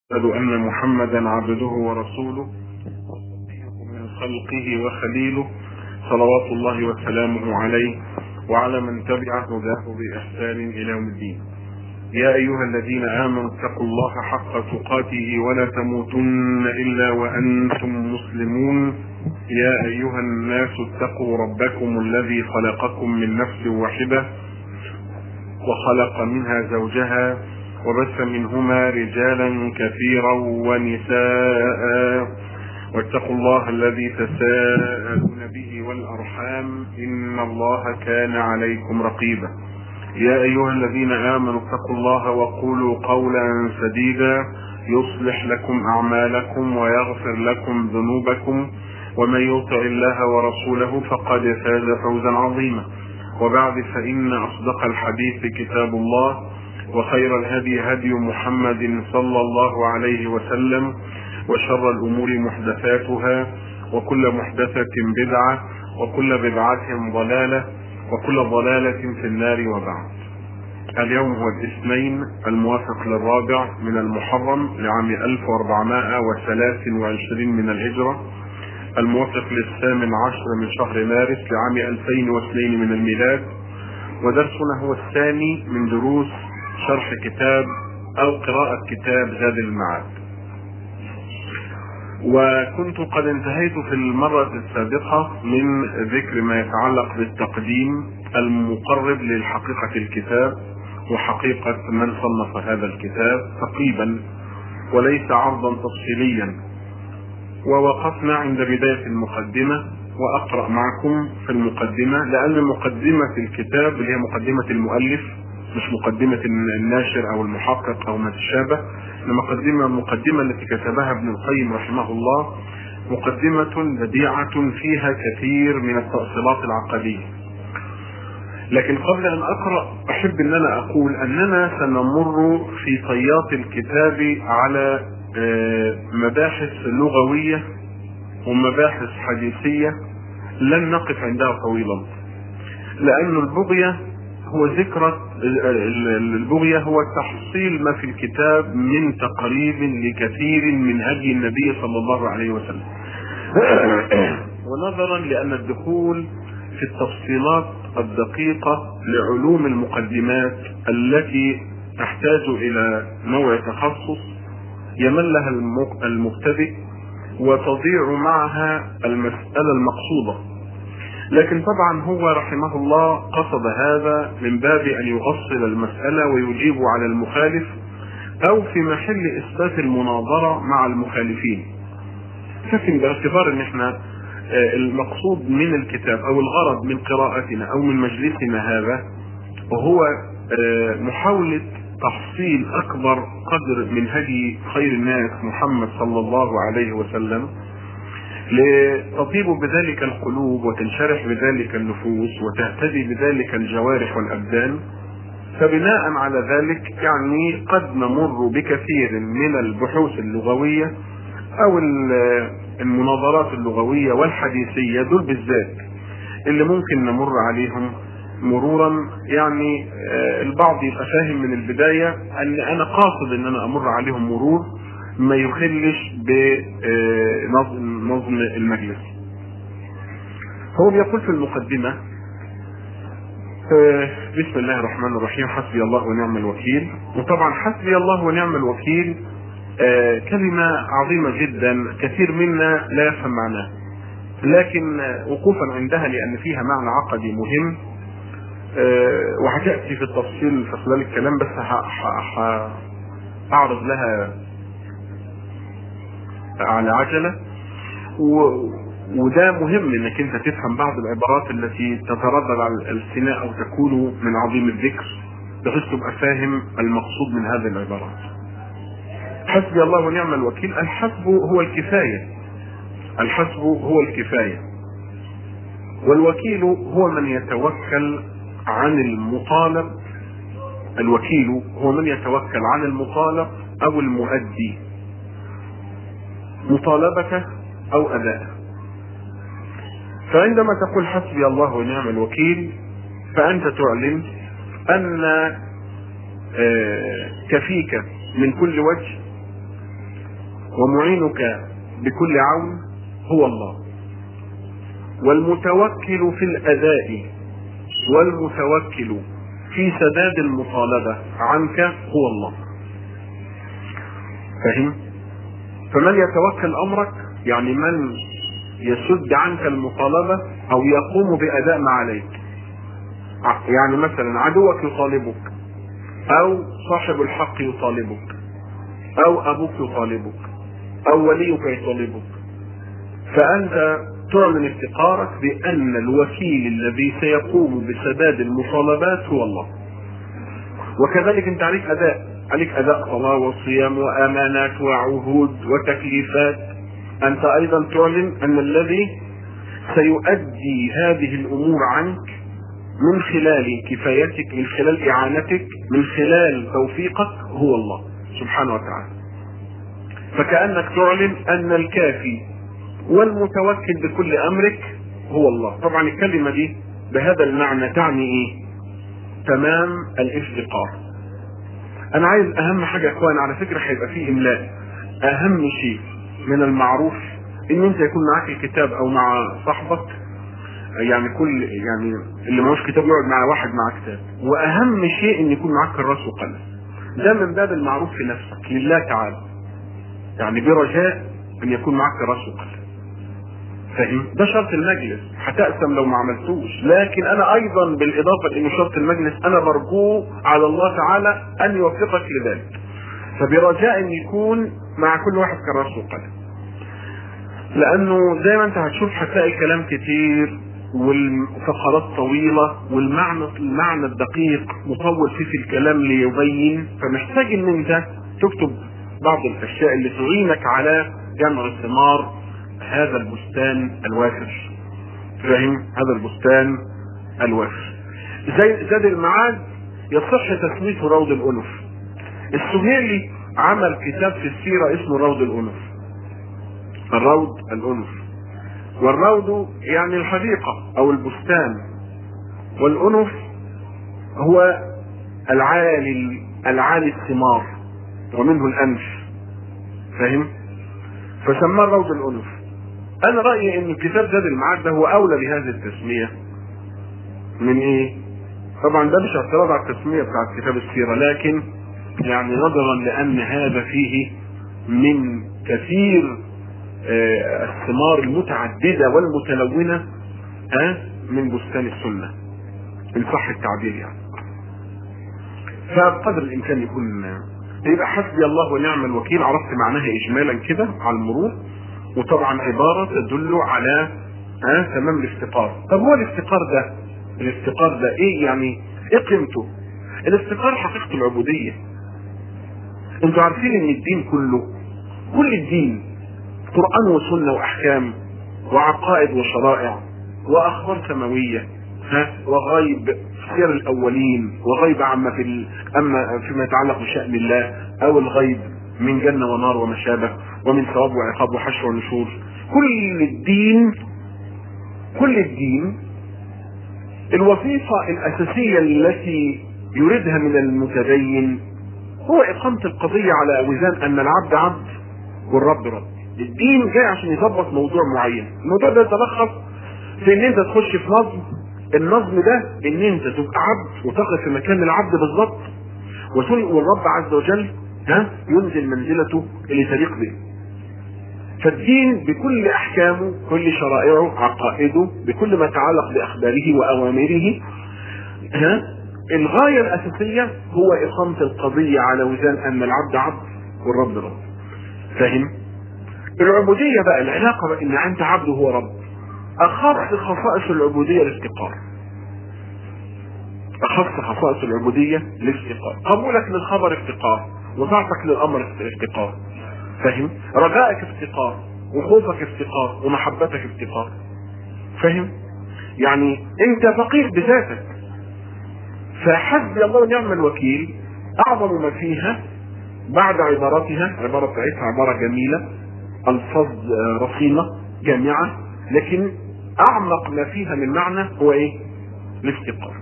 أشهد أن محمدا عبده ورسوله من خلقه وخليله صلوات الله وسلامه عليه وعلى من تبع هداه بإحسان إلى يوم الدين يا أيها الذين آمنوا اتقوا الله حق تقاته ولا تموتن إلا وأنتم مسلمون يا أيها الناس اتقوا ربكم الذي خلقكم من نفس واحدة وخلق منها زوجها وبث منهما رجالا كثيرا ونساء واتقوا الله الذي تساءلون به والارحام ان الله كان عليكم رقيبا يا ايها الذين امنوا اتقوا الله وقولوا قولا سديدا يصلح لكم اعمالكم ويغفر لكم ذنوبكم ومن يطع الله ورسوله فقد فاز فوزا عظيما وبعد فان اصدق الحديث كتاب الله وخير الهدي هدي محمد صلى الله عليه وسلم وشر الامور محدثاتها وكل محدثة بدعة وكل بدعة ضلالة وكل ضلالة في النار وبعد اليوم هو الاثنين الموافق للرابع من المحرم لعام 1423 من الهجرة الموافق للثامن عشر من شهر مارس لعام 2002 من الميلاد ودرسنا هو الثاني من دروس شرح كتاب او قراءة كتاب زاد المعاد وكنت قد انتهيت في المرة السابقة من ذكر ما يتعلق بالتقديم المقرب للحقيقة الكتاب وحقيقة من صنف هذا الكتاب تقريبا وليس عرضا تفصيليا ووقفنا عند بداية المقدمة وأقرأ معكم في المقدمة لأن مقدمة الكتاب اللي هي مقدمة المؤلف مش مقدمة الناشر أو المحقق أو ما تشابه المقدمة المقدمة التي كتبها ابن القيم رحمه الله مقدمة بديعة فيها كثير من التأصيلات العقدية لكن قبل أن أقرأ أحب أن أنا أقول أننا سنمر في طيات الكتاب على مباحث لغوية ومباحث حديثية لن نقف عندها طويلا لأن البغية هو ذكرى البغية هو تحصيل ما في الكتاب من تقريب لكثير من هدي النبي صلى الله عليه وسلم ونظرا لأن الدخول في التفصيلات الدقيقة لعلوم المقدمات التي تحتاج إلى نوع تخصص يملها المبتدئ وتضيع معها المسألة المقصودة لكن طبعا هو رحمه الله قصد هذا من باب ان يؤصل المسألة ويجيب على المخالف او في محل اثبات المناظرة مع المخالفين لكن باعتبار ان احنا المقصود من الكتاب او الغرض من قراءتنا او من مجلسنا هذا وهو محاولة تحصيل اكبر قدر من هدي خير الناس محمد صلى الله عليه وسلم لتطيب بذلك القلوب وتنشرح بذلك النفوس وتهتدي بذلك الجوارح والابدان فبناء على ذلك يعني قد نمر بكثير من البحوث اللغويه او المناظرات اللغويه والحديثيه دول بالذات اللي ممكن نمر عليهم مرورا يعني البعض يبقى فاهم من البدايه ان انا قاصد ان انا امر عليهم مرور ما يخلش بنظم نظم المجلس هو بيقول في المقدمة بسم الله الرحمن الرحيم حسبي الله ونعم الوكيل وطبعا حسبي الله ونعم الوكيل كلمة عظيمة جدا كثير منا لا يفهم معناها لكن وقوفا عندها لأن فيها معنى عقدي مهم وهتأتي في التفصيل في خلال الكلام بس هعرض لها على عجلة و... وده مهم انك انت تفهم بعض العبارات التي تتردد على الالسنة او تكون من عظيم الذكر بحيث تبقى فاهم المقصود من هذه العبارات حسبي الله ونعم الوكيل الحسب هو الكفاية الحسب هو الكفاية والوكيل هو من يتوكل عن المطالب الوكيل هو من يتوكل عن المطالب او المؤدي مطالبته او اداءه فعندما تقول حسبي الله ونعم الوكيل فانت تعلن ان كفيك من كل وجه ومعينك بكل عون هو الله والمتوكل في الاداء والمتوكل في سداد المطالبه عنك هو الله فهم فمن يتوكل امرك يعني من يسد عنك المطالبه او يقوم باداء ما عليك يعني مثلا عدوك يطالبك او صاحب الحق يطالبك او ابوك يطالبك او وليك يطالبك فانت تعلن افتقارك بان الوكيل الذي سيقوم بسداد المطالبات هو الله وكذلك انت عليك اداء عليك اداء صلاه وصيام وامانات وعهود وتكليفات انت ايضا تعلن ان الذي سيؤدي هذه الامور عنك من خلال كفايتك من خلال اعانتك من خلال توفيقك هو الله سبحانه وتعالى فكانك تعلن ان الكافي والمتوكل بكل امرك هو الله طبعا الكلمه دي بهذا المعنى تعني ايه تمام الافتقار انا عايز اهم حاجه يا اخوان على فكره هيبقى فيه املاء اهم شيء من المعروف ان انت يكون معاك الكتاب او مع صاحبك يعني كل يعني اللي معهوش كتاب يقعد مع واحد مع كتاب واهم شيء ان يكون معاك كراس وقلم ده من باب المعروف في نفسك لله تعالى يعني برجاء ان يكون معاك كراس وقلم فاهم ده شرط المجلس هتأسم لو ما عملتوش لكن انا ايضا بالاضافه لانه شرط المجلس انا برجوه على الله تعالى ان يوفقك لذلك فبرجاء ان يكون مع كل واحد كراس وقلم لانه زي ما انت هتشوف هتلاقي كلام كتير والفقرات طويلة والمعنى المعنى الدقيق مطول فيه في الكلام ليبين فمحتاج ان انت تكتب بعض الاشياء اللي تعينك على جمع ثمار هذا البستان الوافر فاهم هذا البستان الوافر زي زاد المعاد يصح تسميته روض الانف السهيلي عمل كتاب في السيرة اسمه روض الانف الروض الانف والروض يعني الحديقة او البستان والانف هو العالي العالي الثمار ومنه الانف فاهم فسماه روض الانف انا رايي ان كتاب زاد المعاد ده هو اولى بهذه التسميه من ايه طبعا ده مش اعتراض على التسميه بتاعت كتاب السيره لكن يعني نظرا لان هذا فيه من كثير آه الثمار المتعدده والمتلونه ها من بستان السنه ان صح التعبير يعني فبقدر الامكان يكون يبقى حسبي الله ونعم الوكيل عرفت معناها اجمالا كده على المرور وطبعا عبارة تدل على ها تمام الافتقار طب هو الافتقار ده الافتقار ده ايه يعني ايه قيمته الافتقار حقيقة العبودية انتوا عارفين ان الدين كله كل الدين قرآن وسنة واحكام وعقائد وشرائع واخبار سماوية ها وغيب سير الاولين وغيب عما في ال... اما فيما يتعلق بشأن الله او الغيب من جنة ونار وما شابه ومن ثواب وعقاب وحشر ونشور كل الدين كل الدين الوظيفة الأساسية التي يريدها من المتدين هو إقامة القضية على وزان أن العبد عبد والرب رب الدين جاي عشان يظبط موضوع معين الموضوع ده يتلخص في ان انت تخش في نظم النظم ده ان انت تبقى عبد وتقف في مكان العبد بالظبط والرب عز وجل ها ينزل منزلته اللي تليق به فالدين بكل احكامه كل شرائعه عقائده بكل ما يتعلق باخباره واوامره ها الغايه الاساسيه هو اقامه القضيه على وزان ان العبد عبد والرب رب فاهم العبوديه بقى العلاقه بقى ان انت عبد وهو رب اخص خصائص العبوديه الافتقار اخص خصائص العبوديه الافتقار قبولك للخبر افتقار وطاعتك للامر افتقار فاهم رجائك افتقار وخوفك افتقار ومحبتك افتقار فاهم يعني انت فقير بذاتك فحسبي الله ونعم الوكيل اعظم ما فيها بعد عبارتها عبارة بتاعتها عبارة جميلة الفاظ رصينة جامعة لكن اعمق ما فيها من معنى هو ايه الافتقار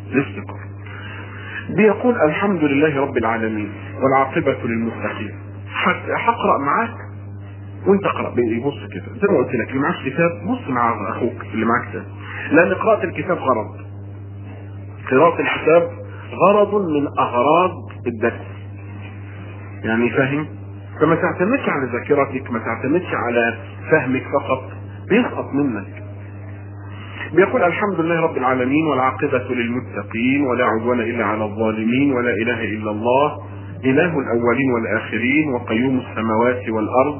الافتقار بيقول الحمد لله رب العالمين والعاقبة للمتقين هت- هقرا معاك وانت اقرا بص كده زي ما قلت لك اللي معاك كتاب بص مع اخوك اللي معاك كتاب لان قراءه الكتاب غرض قراءه الكتاب غرض من اغراض الدرس يعني فاهم فما تعتمدش على ذاكرتك ما تعتمدش على فهمك فقط بيسقط منك بيقول الحمد لله رب العالمين والعاقبة للمتقين ولا عدوان إلا على الظالمين ولا إله إلا الله إله الأولين والآخرين وقيوم السماوات والأرض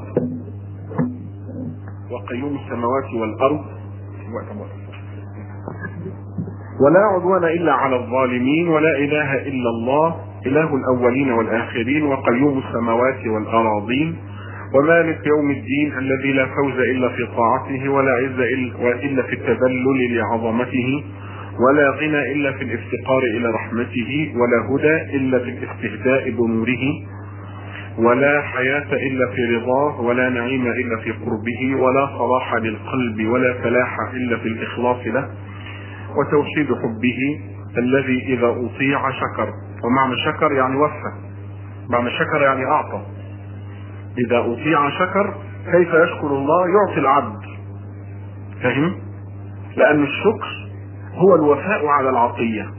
وقيوم السماوات والأرض ولا عدوان إلا على الظالمين ولا إله إلا الله إله الأولين والآخرين وقيوم السماوات والأراضين ومالك يوم الدين الذي لا فوز إلا في طاعته ولا عز إلا إلا في التذلل لعظمته ولا غنى إلا في الافتقار إلى رحمته ولا هدى إلا في الاستهداء بنوره ولا حياة إلا في رضاه ولا نعيم إلا في قربه ولا صلاح للقلب ولا فلاح إلا في الإخلاص له وتوحيد حبه الذي إذا أطيع شكر ومعنى شكر يعني وفى معنى شكر يعني أعطى إذا أطيع شكر كيف يشكر الله يعطي العبد فهم؟ لأن الشكر هو الوفاء على العطية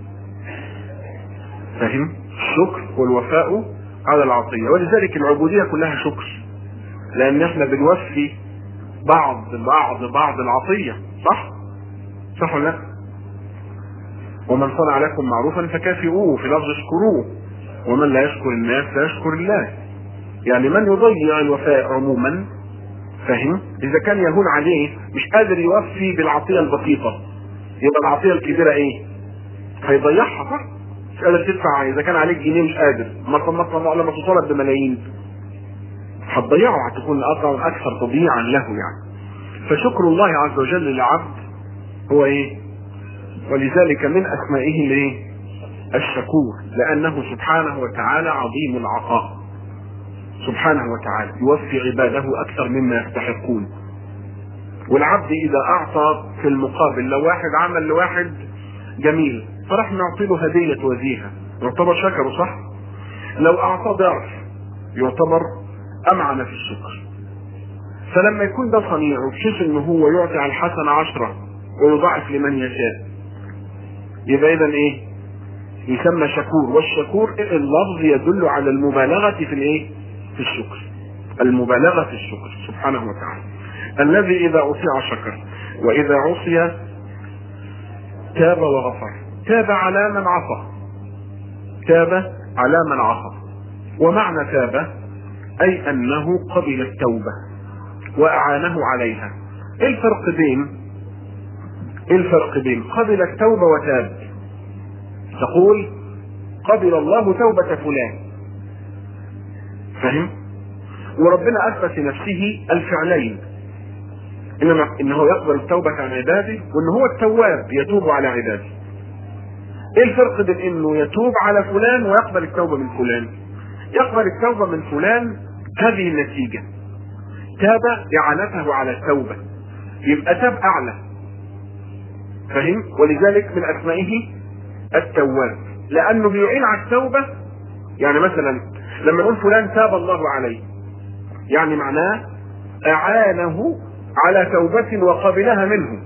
فهم؟ الشكر هو الوفاء على العطية ولذلك العبودية كلها شكر لأن احنا بنوفي بعض بعض بعض العطية صح؟ صح ولا لا؟ ومن صنع لكم معروفا فكافئوه في لفظ اشكروه ومن لا يشكر الناس لا يشكر الله يعني من يضيع الوفاء عموما فاهم اذا كان يهون عليه مش قادر يوفي بالعطيه البسيطه يبقى العطيه الكبيره ايه هيضيعها صح مش قادر تدفع اذا كان عليك جنيه مش قادر مرة مرة لما تطالب بملايين هتضيعه هتكون اكثر اكثر تضييعا له يعني فشكر الله عز وجل للعبد هو ايه ولذلك من اسمائه الايه الشكور لانه سبحانه وتعالى عظيم العطاء سبحانه وتعالى يوفي عباده اكثر مما يستحقون والعبد اذا اعطى في المقابل لو واحد عمل لواحد جميل فراح نعطي له هديه وزيها يعتبر شكره صح لو اعطى ضعف يعتبر امعن في الشكر فلما يكون ده صنيعه بحيث ان هو يعطي على الحسنه عشرة ويضاعف لمن يشاء يبقى اذا ايه يسمى شكور والشكور اللفظ يدل على المبالغه في الايه في الشكر المبالغه في الشكر سبحانه وتعالى الذي اذا اطيع شكر واذا عصي تاب وغفر تاب على من عصى تاب على من عصى ومعنى تاب اي انه قبل التوبه واعانه عليها ايه الفرق بين ايه الفرق بين قبل التوبه وتاب تقول قبل الله توبه فلان فهم وربنا اثبت لنفسه الفعلين انما انه يقبل التوبه عن عباده وان هو التواب يتوب على عباده ايه الفرق بين انه يتوب على فلان ويقبل التوبه من فلان يقبل التوبه من فلان هذه النتيجه تاب اعانته على التوبه يبقى تاب اعلى فهم ولذلك من اسمائه التواب لانه بيعين على التوبه يعني مثلا لما نقول فلان تاب الله عليه يعني معناه اعانه على توبة وقبلها منه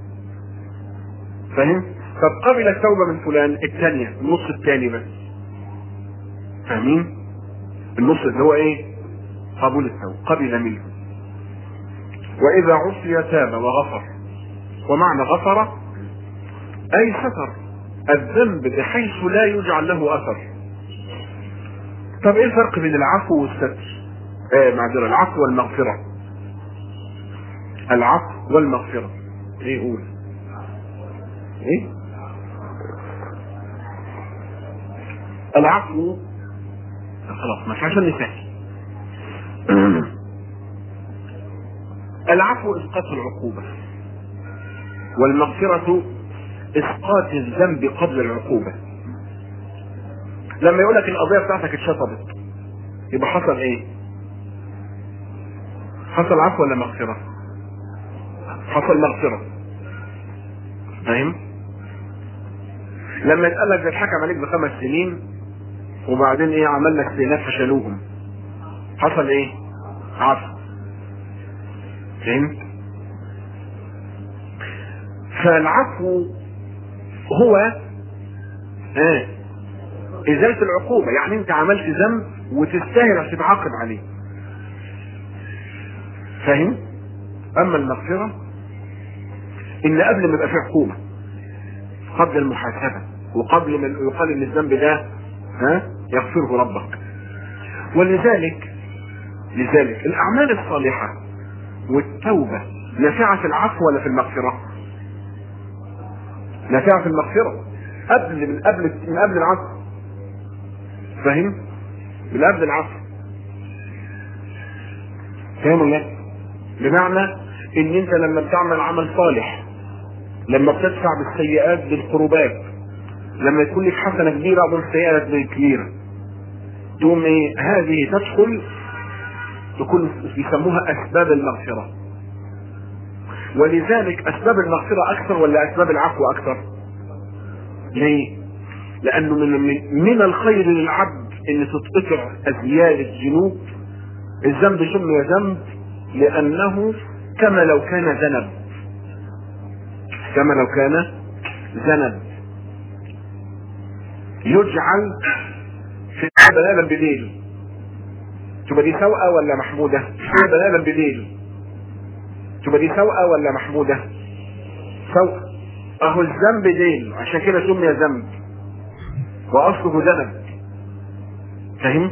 فاهم؟ طب قبل التوبة من فلان الثانية النص الثاني بس فاهمين؟ النص اللي هو ايه؟ قبول التوبة قبل منه وإذا عصي تاب وغفر ومعنى غفر أي ستر الذنب بحيث لا يجعل له أثر طب ايه الفرق بين العفو والستر؟ آه معذرة العفو والمغفرة العفو والمغفرة ايه قول ايه العفو خلاص مش عشان نسهل العفو اسقاط العقوبة والمغفرة اسقاط الذنب قبل العقوبة لما يقول لك القضية بتاعتك اتشطبت يبقى حصل ايه حصل عفو ولا مغفرة حصل مغفرة فاهم لما يتقال لك ده اتحكم عليك بخمس سنين وبعدين ايه عمل لك استئناف فشلوهم حصل ايه عفو فهمت فالعفو هو اه ازالة العقوبة يعني انت عملت ذنب وتستاهل تتعاقب عليه فاهم اما المغفرة ان قبل ما يبقى في عقوبة قبل المحاسبة وقبل ما يقال ان الذنب ده ها يغفره ربك ولذلك لذلك الاعمال الصالحة والتوبة نافعة في العفو ولا في المغفرة نافعة في المغفرة قبل من قبل من قبل العفو فاهم من قبل العفو فاهم ولا لا؟ بمعنى ان انت لما بتعمل عمل صالح لما بتدفع بالسيئات بالقربات لما يكون لك حسنه كبيره اظن سيئات كبيره تقوم ايه هذه تدخل تكون بيسموها اسباب المغفره ولذلك اسباب المغفره اكثر ولا اسباب العفو اكثر ليه لانه من من الخير للعبد ان تتقطع ازيال الذنوب الذنب سمي ذنب لانه كما لو كان ذنب كما لو كان ذنب يجعل في بني ادم بديل تبقى دي سوءة ولا محمودة؟ في بني ادم بديل تبقى دي سوءة ولا محمودة؟ سوءة اهو الذنب ديل عشان كده سمي ذنب واصله ذنب فاهم؟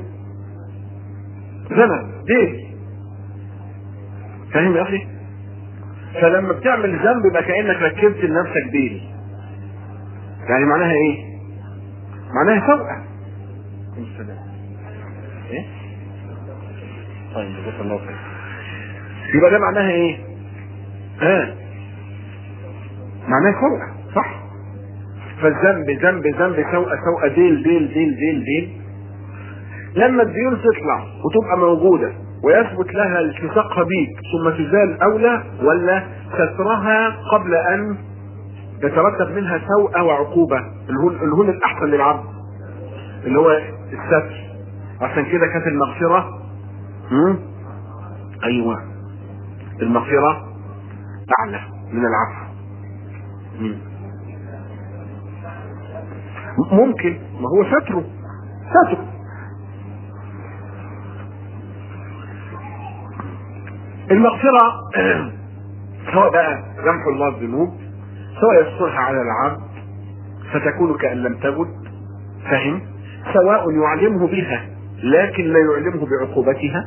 ذنب ديل فاهم يا اخي؟ فلما بتعمل ذنب يبقى كانك ركبت لنفسك ديل يعني معناها ايه؟ معناها سوءة السلام ايه؟ طيب جزاك الله خير يبقى ده معناها ايه؟ ها آه. معناها سوءة صح فالذنب ذنب ذنب سوءة سوءة ديل ديل ديل ديل ديل لما الديون تطلع وتبقى موجودة ويثبت لها التصاقها بيك ثم تزال اولى ولا سترها قبل ان يترتب منها سوءة وعقوبة اللي هو الاحسن للعبد اللي هو الستر عشان كده كانت المغفرة مم؟ ايوه المغفرة اعلى من العفو مم. ممكن ما هو ستره ستره المغفرة سواء بقى يمحو الله الذنوب سواء يسترها على العبد فتكون كأن لم تجد فهم سواء يعلمه بها لكن لا يعلمه بعقوبتها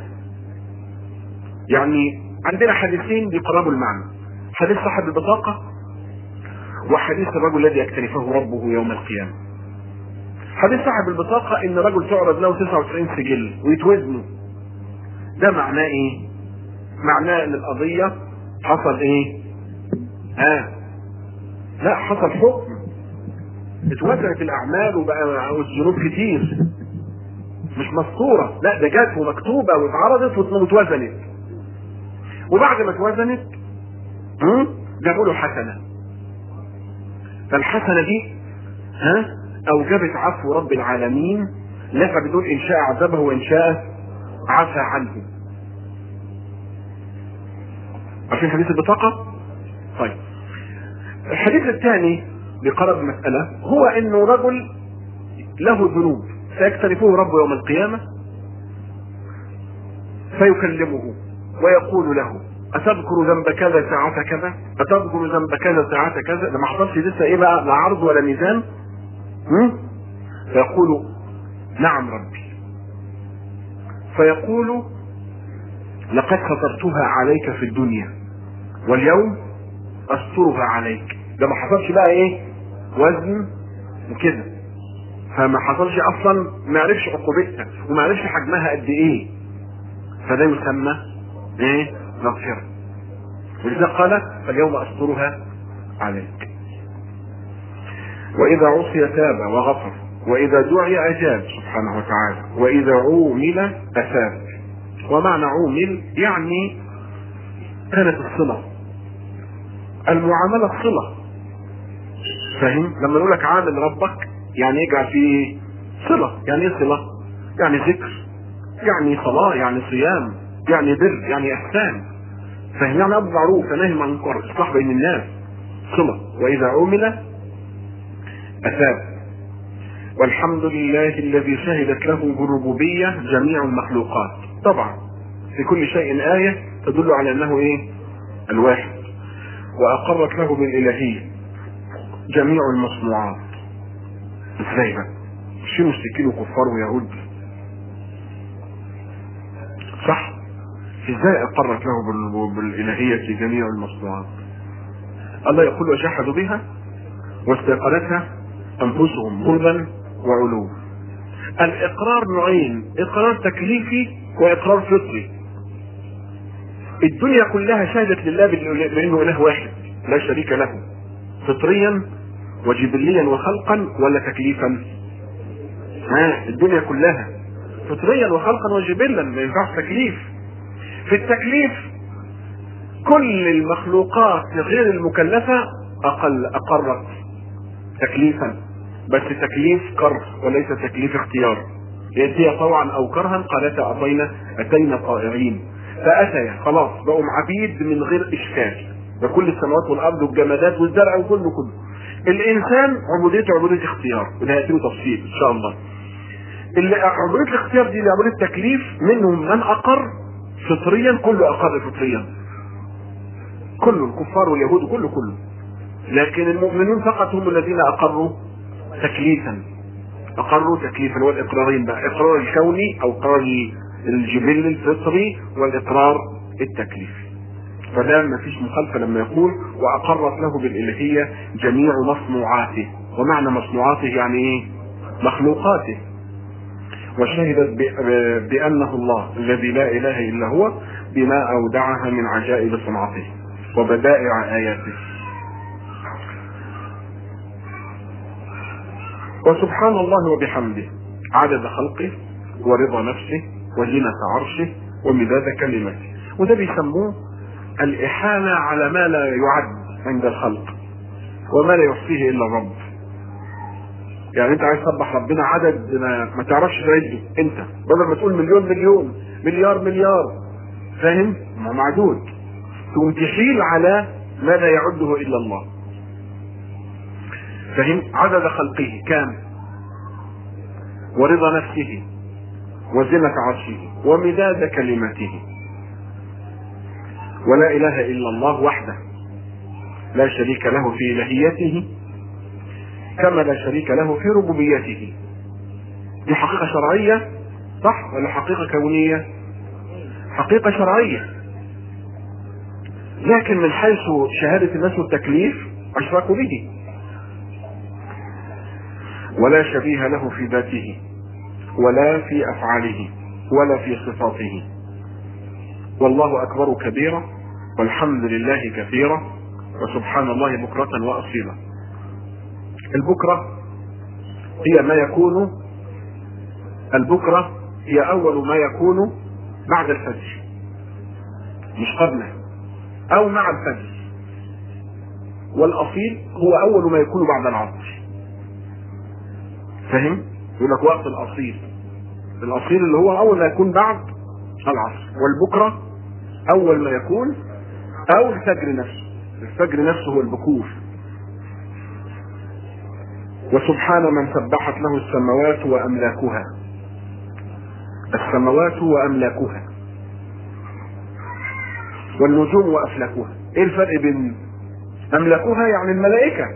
يعني عندنا حديثين بيقربوا المعنى حديث صاحب البطاقة وحديث الرجل الذي يكتنفه ربه يوم القيامة حديث صاحب البطاقة ان رجل تعرض له 99 سجل ويتوزنوا ده معناه ايه معناه ان القضية حصل ايه ها لا حصل حكم اتوزنت الاعمال وبقى الذنوب كتير مش مسطورة لا ده جت ومكتوبة واتعرضت واتوزنت وبعد ما اتوزنت جابوا له حسنة فالحسنة دي ها اوجبت عفو رب العالمين لك بدون ان شاء عذبه وان شاء عفى عنه عارفين حديث البطاقة؟ طيب الحديث الثاني بقرب المسألة هو انه رجل له ذنوب سيكترفه ربه يوم القيامة فيكلمه ويقول له أتذكر ذنب كذا ساعة كذا؟ أتذكر ذنب كذا ساعة كذا؟ ده ما حصلش لسه إيه بقى لا عرض ولا ميزان؟ هم؟ فيقول نعم ربي فيقول لقد سترتها عليك في الدنيا واليوم استرها عليك ده ما حصلش بقى ايه وزن وكده فما حصلش اصلا ما عرفش عقوبتها وما عرفش حجمها قد ايه فده يسمى ايه مغفرة ولذا قال فاليوم استرها عليك واذا عصي تاب وغفر واذا دعي اجاب سبحانه وتعالى واذا عومل اثاب ومعنى عومل يعني كانت الصلة المعاملة صلة فاهم لما نقول لك عامل ربك يعني يجعل فيه صلة يعني ايه صلة يعني ذكر يعني صلاة يعني صيام يعني بر يعني إحسان فهم يعني أمر معروف ونهي عن المنكر إصلاح بين الناس صلة وإذا عمل أثاب والحمد لله الذي شهدت له بالربوبية جميع المخلوقات طبعا في كل شيء آية تدل على أنه إيه الواحد وأقرت له بالإلهية جميع المصنوعات ازاي بقى مش مشركين وكفار ويهود صح ازاي اقرت له بال- بالالهية جميع المصنوعات الله يقول وجحدوا بها واستيقنتها انفسهم ظلما وعلوا الاقرار نوعين اقرار تكليفي واقرار فطري الدنيا كلها شهدت لله بال- بانه اله واحد لا شريك له فطريا وجبليا وخلقا ولا تكليفا ها الدنيا كلها فطريا وخلقا وجبلا ما ينفعش تكليف في التكليف كل المخلوقات غير المكلفة أقل أقرت تكليفا بس تكليف كره وليس تكليف اختيار يأتي طوعا أو كرها قالتا أتينا أتينا طائعين فأتيا خلاص بقوا عبيد من غير إشكال بكل السماوات والأرض والجمادات والزرع وكله كله الإنسان عبوديته عبودية اختيار وده هيأتي له تفصيل إن شاء الله اللي عبودية الاختيار دي اللي عبودية تكليف منهم من أقر فطريا كله أقر فطريا كله الكفار واليهود كله كله لكن المؤمنون فقط هم الذين أقروا تكليفا أقروا تكليفا والإقرارين بقى إقرار الكوني أو إقرار الجبل الفطري والإقرار التكليفي فده ما فيش مخالفة لما يقول وأقرت له بالإلهية جميع مصنوعاته ومعنى مصنوعاته يعني إيه مخلوقاته وشهدت ب- بأنه الله الذي لا إله إلا هو بما أودعها من عجائب صنعته وبدائع آياته وسبحان الله وبحمده عدد خلقه ورضا نفسه وزنة عرشه ومداد كلمته وده بيسموه الإحالة على ما لا يعد عند الخلق وما لا يحصيه إلا الرب يعني انت عايز تسبح ربنا عدد ما, ما تعرفش تعده انت بدل ما تقول مليون مليون مليار مليار فاهم ما معدود تقوم تحيل على ما لا يعده الا الله فهم عدد خلقه كام ورضا نفسه وزنة عرشه ومداد كلمته ولا اله الا الله وحده لا شريك له في الهيته كما لا شريك له في ربوبيته دي حقيقة شرعية صح ولا حقيقة كونية حقيقة شرعية لكن من حيث شهادة الناس والتكليف أشركوا به ولا شبيه له في ذاته ولا في أفعاله ولا في صفاته والله أكبر كبيرا والحمد لله كثيرا وسبحان الله بكرة وأصيلا البكرة هي ما يكون البكرة هي أول ما يكون بعد الفجر مش قبله أو مع الفجر والأصيل هو أول ما يكون بعد العصر فهم؟ يقول لك وقت الأصيل الأصيل اللي هو أول ما يكون بعد العصر والبكرة أول ما يكون أو الفجر نفسه الفجر نفسه هو البكور وسبحان من سبحت له السماوات واملاكها السماوات واملاكها والنجوم وافلاكها ايه الفرق بين املاكها يعني الملائكه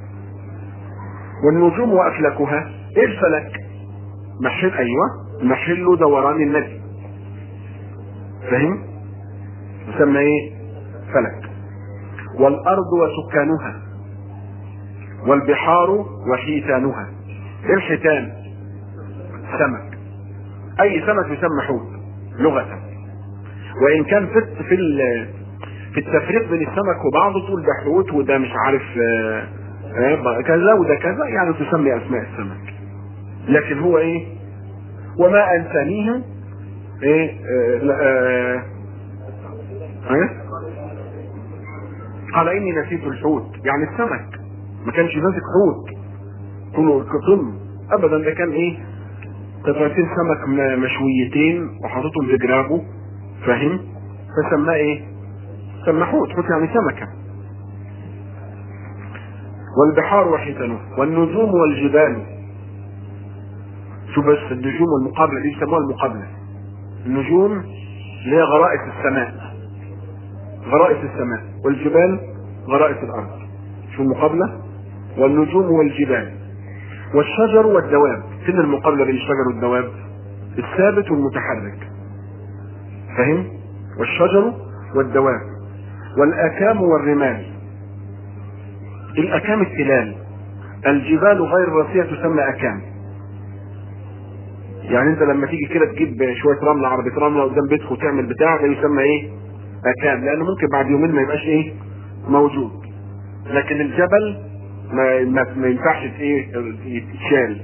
والنجوم وافلاكها ايه الفلك محل ايوه محل دوران النجم فاهم يسمى ايه فلك والارض وسكانها والبحار وحيتانها ايه الحيتان سمك اي سمك يسمى حوت لغة وان كان في في ال- في التفريق بين السمك وبعضه تقول ده حوت وده مش عارف آه، آه، كذا وده كذا يعني تسمي اسماء السمك لكن هو ايه وما انسانيه ايه آه، لا، آه، آه، قال اني نسيت الحوت يعني السمك ما كانش ماسك حوت طوله كطن ابدا ده كان ايه قطعتين سمك م- مشويتين وحاططهم في جرابه فاهم فسماه ايه سمى حوت حوت يعني سمكه والبحار وحيتانه والنجوم والجبال شوف بس النجوم والمقابله دي يسموها المقابله النجوم اللي هي غرائس السماء غرائس السماء والجبال غرائس الارض شو المقابله والنجوم والجبال والشجر والدواب فين المقابله بين الشجر والدواب الثابت والمتحرك فاهم والشجر والدواب والاكام والرمال الاكام التلال الجبال غير الراسيه تسمى اكام يعني انت لما تيجي كده تجيب شويه رمله عربيه رمله قدام بيتك وتعمل بتاع ده يسمى ايه اكام لانه ممكن بعد يومين ما يبقاش ايه موجود لكن الجبل ما ما, ما ينفعش ايه يتشال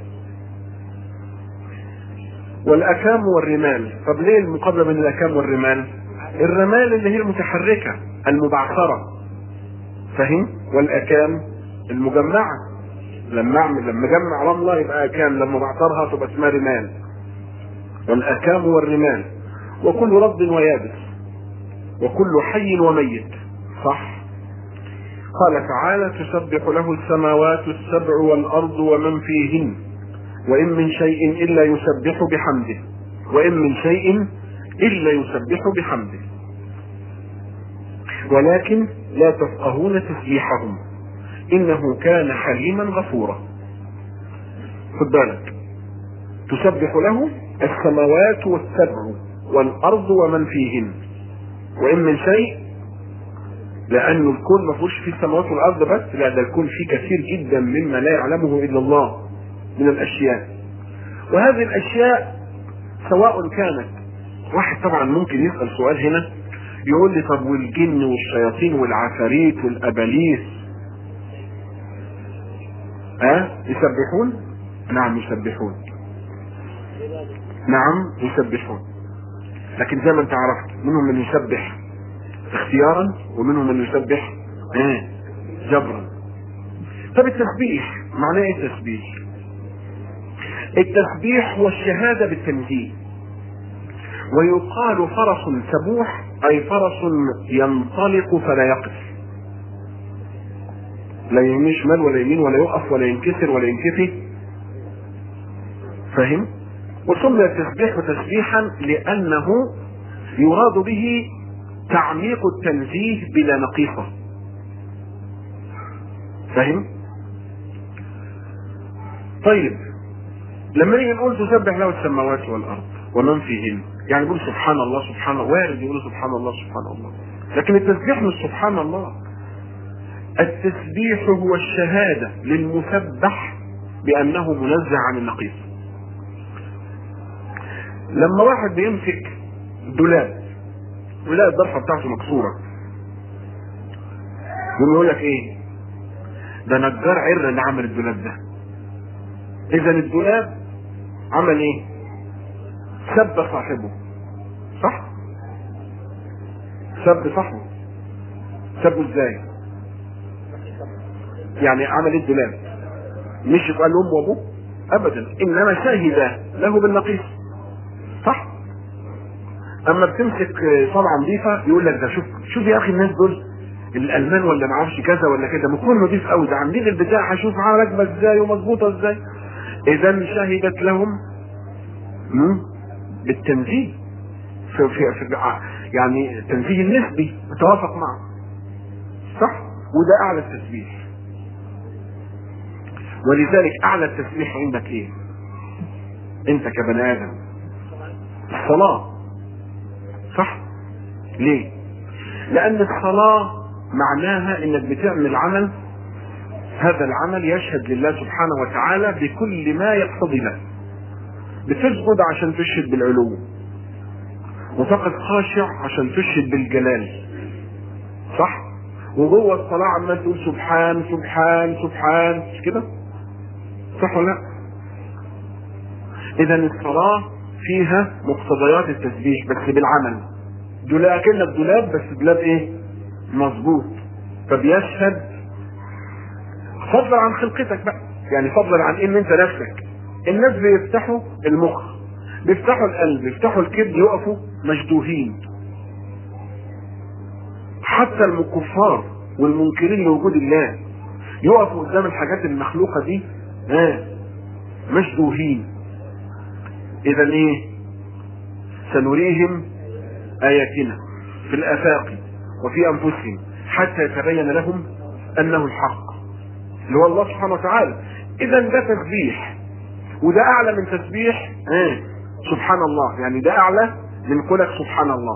والاكام والرمال طب ليه المقابله بين الاكام والرمال الرمال اللي هي المتحركه المبعثره فاهم والاكام المجمعه لما اعمل لما اجمع رمله يبقى اكام لما بعثرها تبقى اسمها رمال والاكام والرمال وكل رب ويابس وكل حي وميت صح قال تعالى تسبح له السماوات السبع والارض ومن فيهن وان من شيء الا يسبح بحمده وان من شيء الا يسبح بحمده ولكن لا تفقهون تسبيحهم انه كان حليما غفورا خد بالك تسبح له السماوات والسبع والارض ومن فيهن وان من شيء لانه الكون ما فيهوش فيه السماوات والارض بس لا ده الكون فيه كثير جدا مما لا يعلمه الا الله من الاشياء وهذه الاشياء سواء كانت واحد طبعا ممكن يسال سؤال هنا يقول لي طب والجن والشياطين والعفاريت والاباليس ها أه؟ يسبحون نعم يسبحون نعم يسبحون لكن زي ما انت عرفت منهم من يسبح اختيارا ومنهم من يسبح ايه جبرا طب التسبيح معناه ايه التسبيح التسبيح هو الشهادة بالتنزيه ويقال فرس سبوح اي فرس ينطلق فلا يقف لا يمين شمال ولا يمين ولا يقف ولا ينكسر ولا ينكفي فاهم وسمي التسبيح تسبيحا لانه يراد به تعميق التنزيه بلا نقيصة فاهم طيب لما نيجي نقول تسبح له السماوات والارض ومن فيهن يعني نقول سبحان الله سبحان الله وارد يقول سبحان الله سبحان الله لكن التسبيح مش سبحان الله التسبيح هو الشهادة للمسبح بأنه منزه عن النقيص لما واحد بيمسك دولاب ويلاقي الضرفة بتاعته مكسورة يقوم يقول لك ايه ده نجار عر اللي عمل الدولاب ده اذا الدولاب عمل ايه سب صاحبه صح سب صاحبه سبه ازاي يعني عمل ايه الدولاب مش قال لامه وابوه ابدا انما شهد له بالنقيص صح اما بتمسك طبعه نظيفه يقول لك ده شوف شوف يا اخي الناس دول الالمان ولا ما اعرفش كذا ولا كده مكون نظيف قوي ده عاملين البتاع هشوف راكبه ازاي ومظبوطه ازاي اذا شهدت لهم بالتنزيه في في, في يعني التنزيه النسبي متوافق معه صح وده اعلى التسبيح ولذلك اعلى التسبيح عندك ايه انت كبني ادم الصلاه صح ليه لان الصلاه معناها انك بتعمل عمل هذا العمل يشهد لله سبحانه وتعالى بكل ما يقتضي له بتسجد عشان تشهد بالعلو وتقف خاشع عشان تشهد بالجلال صح وجوه الصلاة عمال تقول سبحان سبحان سبحان مش كده صح ولا لا اذا الصلاة فيها مقتضيات التسبيح بس بالعمل دولاب كأنك دولاب بس دولاب ايه مظبوط فبيشهد فضلا عن خلقتك بقى يعني فضلا عن ان انت نفسك الناس بيفتحوا المخ بيفتحوا القلب بيفتحوا الكبد يقفوا مشدوهين حتى الكفار والمنكرين لوجود الله يقفوا قدام الحاجات المخلوقه دي ها مشدوهين اذا ايه سنريهم اياتنا في الافاق وفي انفسهم حتى يتبين لهم انه الحق اللي هو الله سبحانه وتعالى اذا ده تسبيح وده اعلى من تسبيح اه سبحان الله يعني ده اعلى من قولك سبحان الله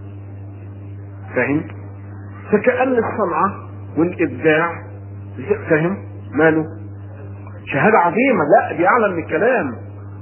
فهمت فكأن الصنعة والابداع فاهم ماله شهادة عظيمة لا دي اعلى من الكلام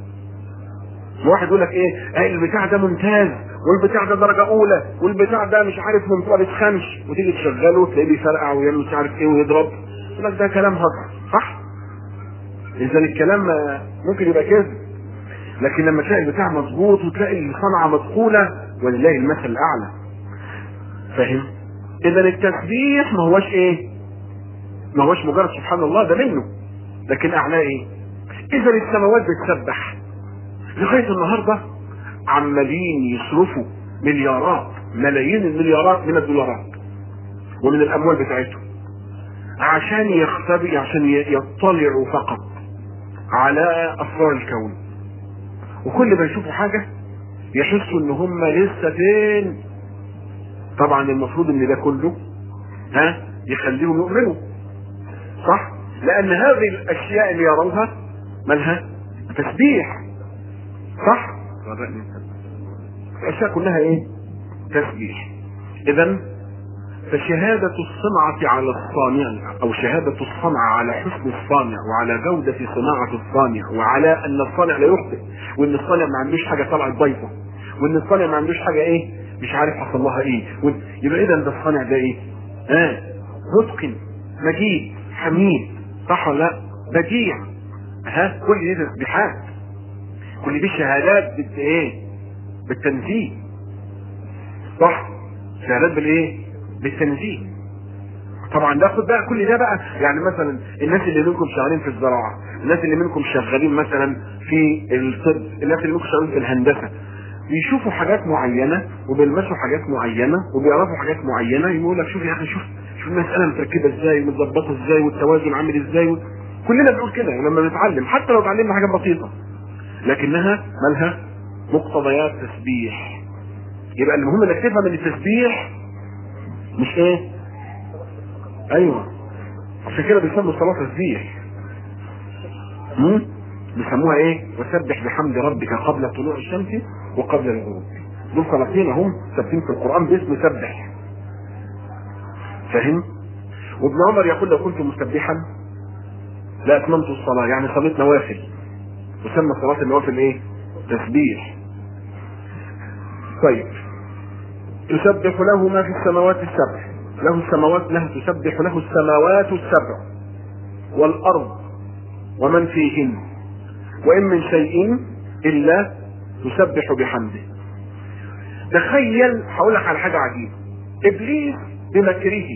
واحد يقول لك ايه آه البتاع ده ممتاز والبتاع ده درجه اولى والبتاع ده مش عارف من ما بيتخنش وتيجي تشغله تلاقيه بيفرقع ويعمل مش عارف ايه ويضرب يقول لك ده كلام هجر صح؟ اذا الكلام ممكن يبقى كذب لكن لما تلاقي البتاع مظبوط وتلاقي الصنعه مدخوله ولله المثل الاعلى فاهم؟ اذا التسبيح ما هوش ايه؟ ما هوش مجرد سبحان الله ده منه لكن اعلاه ايه؟ اذا السماوات بتسبح لغايه النهارده عمالين يصرفوا مليارات ملايين المليارات من الدولارات ومن الاموال بتاعتهم عشان يختبئ عشان يطلعوا فقط على اسرار الكون وكل ما يشوفوا حاجه يحسوا ان هم لسه فين طبعا المفروض ان ده كله ها يخليهم يؤمنوا صح لان هذه الاشياء اللي يروها مالها تسبيح صح الاشياء كلها ايه تسبيح اذا فشهادة الصنعة على الصانع او شهادة الصنعة على حسن الصانع وعلى جودة صناعة الصانع وعلى ان الصانع لا يخطئ وان الصانع ما عندوش حاجة طلعت ضيفة وان الصانع ما عندوش حاجة ايه مش عارف حصل لها ايه يبقى اذا ده الصانع ده ايه اه متقن مجيد حميد صح ولا لا بديع ها كل دي تسبيحات كل دي شهادات بت ايه بالتنزيه صح شهادات بالايه بالتنزيه طبعا ده خد بقى كل ده بقى يعني مثلا الناس اللي منكم شغالين في الزراعه الناس اللي منكم شغالين مثلا في الطب الناس اللي منكم شغالين في الهندسه بيشوفوا حاجات معينه وبيلمسوا حاجات معينه وبيعرفوا حاجات معينه يقول لك شوف يا اخي شوف شوف المساله متركبه ازاي ومتظبطه ازاي والتوازن عامل ازاي و... كلنا بنقول كده لما بنتعلم حتى لو اتعلمنا حاجات بسيطه لكنها مالها مقتضيات تسبيح يبقى المهم انك تفهم ان التسبيح مش ايه ايوه عشان كده بيسموا الصلاه تسبيح امم بيسموها ايه وسبح بحمد ربك قبل طلوع الشمس وقبل الغروب دول صلاتين هم ثابتين في القران باسم سبح فاهم وابن عمر يقول لو كنت مسبحا لاتممت الصلاه يعني صليت نوافل تسمى صلاه النوافل ايه تسبيح طيب يسبح له ما في السماوات السبع له السماوات له تسبح له السماوات السبع والارض ومن فيهن وان من شيء الا تسبح بحمده تخيل هقول لك على حاجه عجيبه ابليس بمكره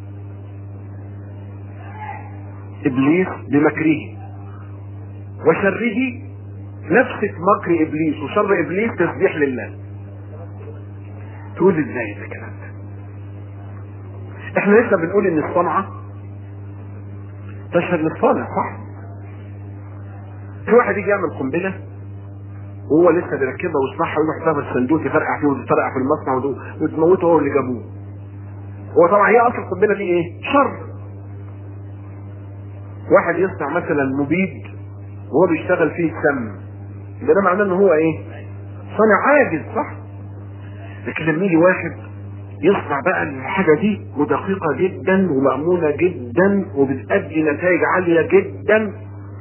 ابليس بمكره وشره نفس مكر ابليس وشر ابليس تسبيح لله تقول ازاي ده الكلام ده احنا لسه بنقول ان الصنعه تشهد للصانع صح في واحد يجي يعمل قنبله وهو لسه بيركبها ويصنعها ويروح يحطها في الصندوق يفرقع فيه ويفرقع في المصنع وتموته هو اللي جابوه هو طبعا هي اصل القنبله دي ايه؟ شر واحد يصنع مثلا مبيد وهو بيشتغل فيه السم ده معناه ان هو ايه؟ صانع عاجز صح؟ لكن لما يجي واحد يصنع بقى الحاجة دي ودقيقة جدا ومأمونة جدا وبتأدي نتائج عالية جدا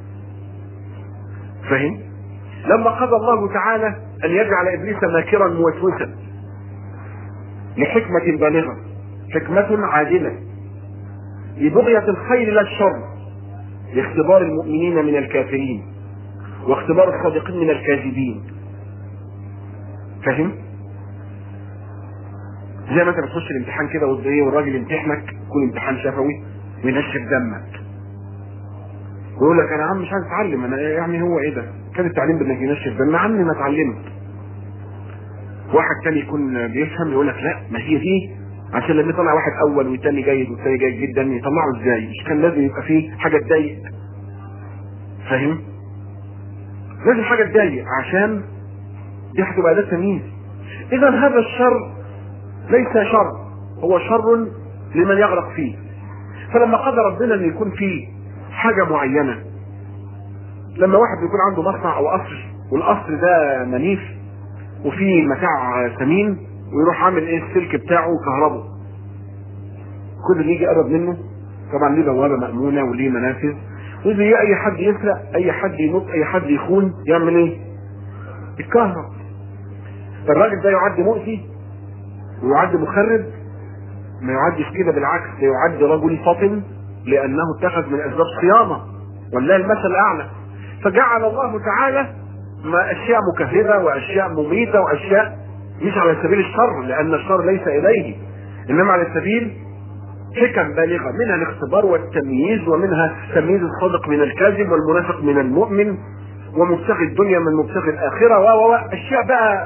فاهم؟ لما قضى الله تعالى أن يجعل إبليس ماكرا موسوسا لحكمة بالغة حكمة عادلة لبغية الخير لا الشر لاختبار المؤمنين من الكافرين واختبار الصادقين من الكاذبين فاهم؟ زي ما انت بتخش الامتحان كده وايه والراجل يمتحنك يكون امتحان شفوي وينشف دمك ويقول لك انا يا عم مش عايز اتعلم انا يعني هو ايه ده كان التعليم بدنا ينشف ده انا عمي ما اتعلمت واحد تاني يكون بيفهم يقول لك لا ما هي دي عشان لما يطلع واحد اول والتاني جيد والتاني جيد جدا يطلعه ازاي مش كان لازم يبقى فيه حاجه تضايق فاهم لازم حاجه تضايق عشان دي هتبقى ده تمييز اذا هذا الشر ليس شر هو شر لمن يغرق فيه فلما قدر ربنا ان يكون فيه حاجه معينه لما واحد بيكون عنده مصنع او قصر والقصر ده منيف وفيه متاع ثمين ويروح عامل ايه السلك بتاعه وكهربه كل اللي يجي قرب منه طبعا ليه بوابه مامونه وليه منافذ وزي اي حد يسرق اي حد ينط اي حد يخون يعمل ايه الكهرب الراجل ده يعد مؤذي ويعد مخرب ما يعدش كده بالعكس ده يعد رجل فطن لانه اتخذ من اسباب صيانه ولله المثل الاعلى فجعل الله تعالى ما اشياء مكهربه واشياء مميته واشياء مش على سبيل الشر لان الشر ليس اليه انما على سبيل حكم بالغه منها الاختبار والتمييز ومنها تمييز الصادق من الكاذب والمنافق من المؤمن ومبتغي الدنيا من مبتغي الاخره و و اشياء بقى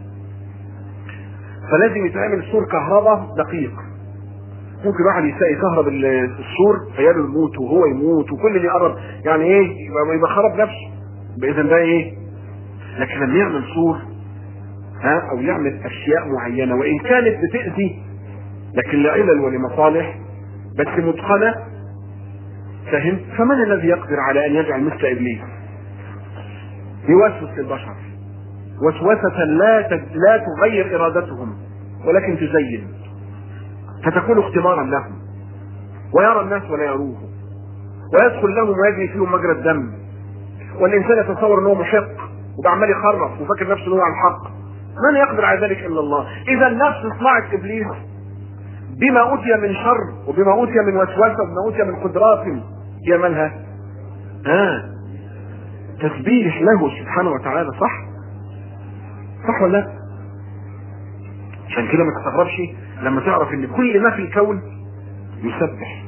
فلازم يتعمل سور كهرباء دقيق ممكن واحد يساقي كهرب السور عياله يموت وهو يموت وكل اللي يقرب يعني ايه يبقى, يبقى خرب نفسه باذن ده ايه لكن لما يعمل سور ها او يعمل اشياء معينه وان كانت بتاذي لكن لعلل ولمصالح بس متقنه فهم فمن الذي يقدر على ان يجعل مثل ابليس يوسوس للبشر وسوسة لا لا تغير ارادتهم ولكن تزين فتكون اختبارا لهم ويرى الناس ولا يروه ويدخل لهم ويجري فيهم مجرى الدم والانسان يتصور انه محق وبعمال يخرف وفاكر نفسه انه على الحق من يقدر على ذلك الا الله اذا نفس صناعه ابليس بما اوتي من شر وبما اوتي من وسوسه وبما اوتي من قدرات هي مالها ها تسبيح له سبحانه وتعالى صح صح ولا لا عشان كده ما تستغربش لما تعرف ان كل ما في الكون يسبح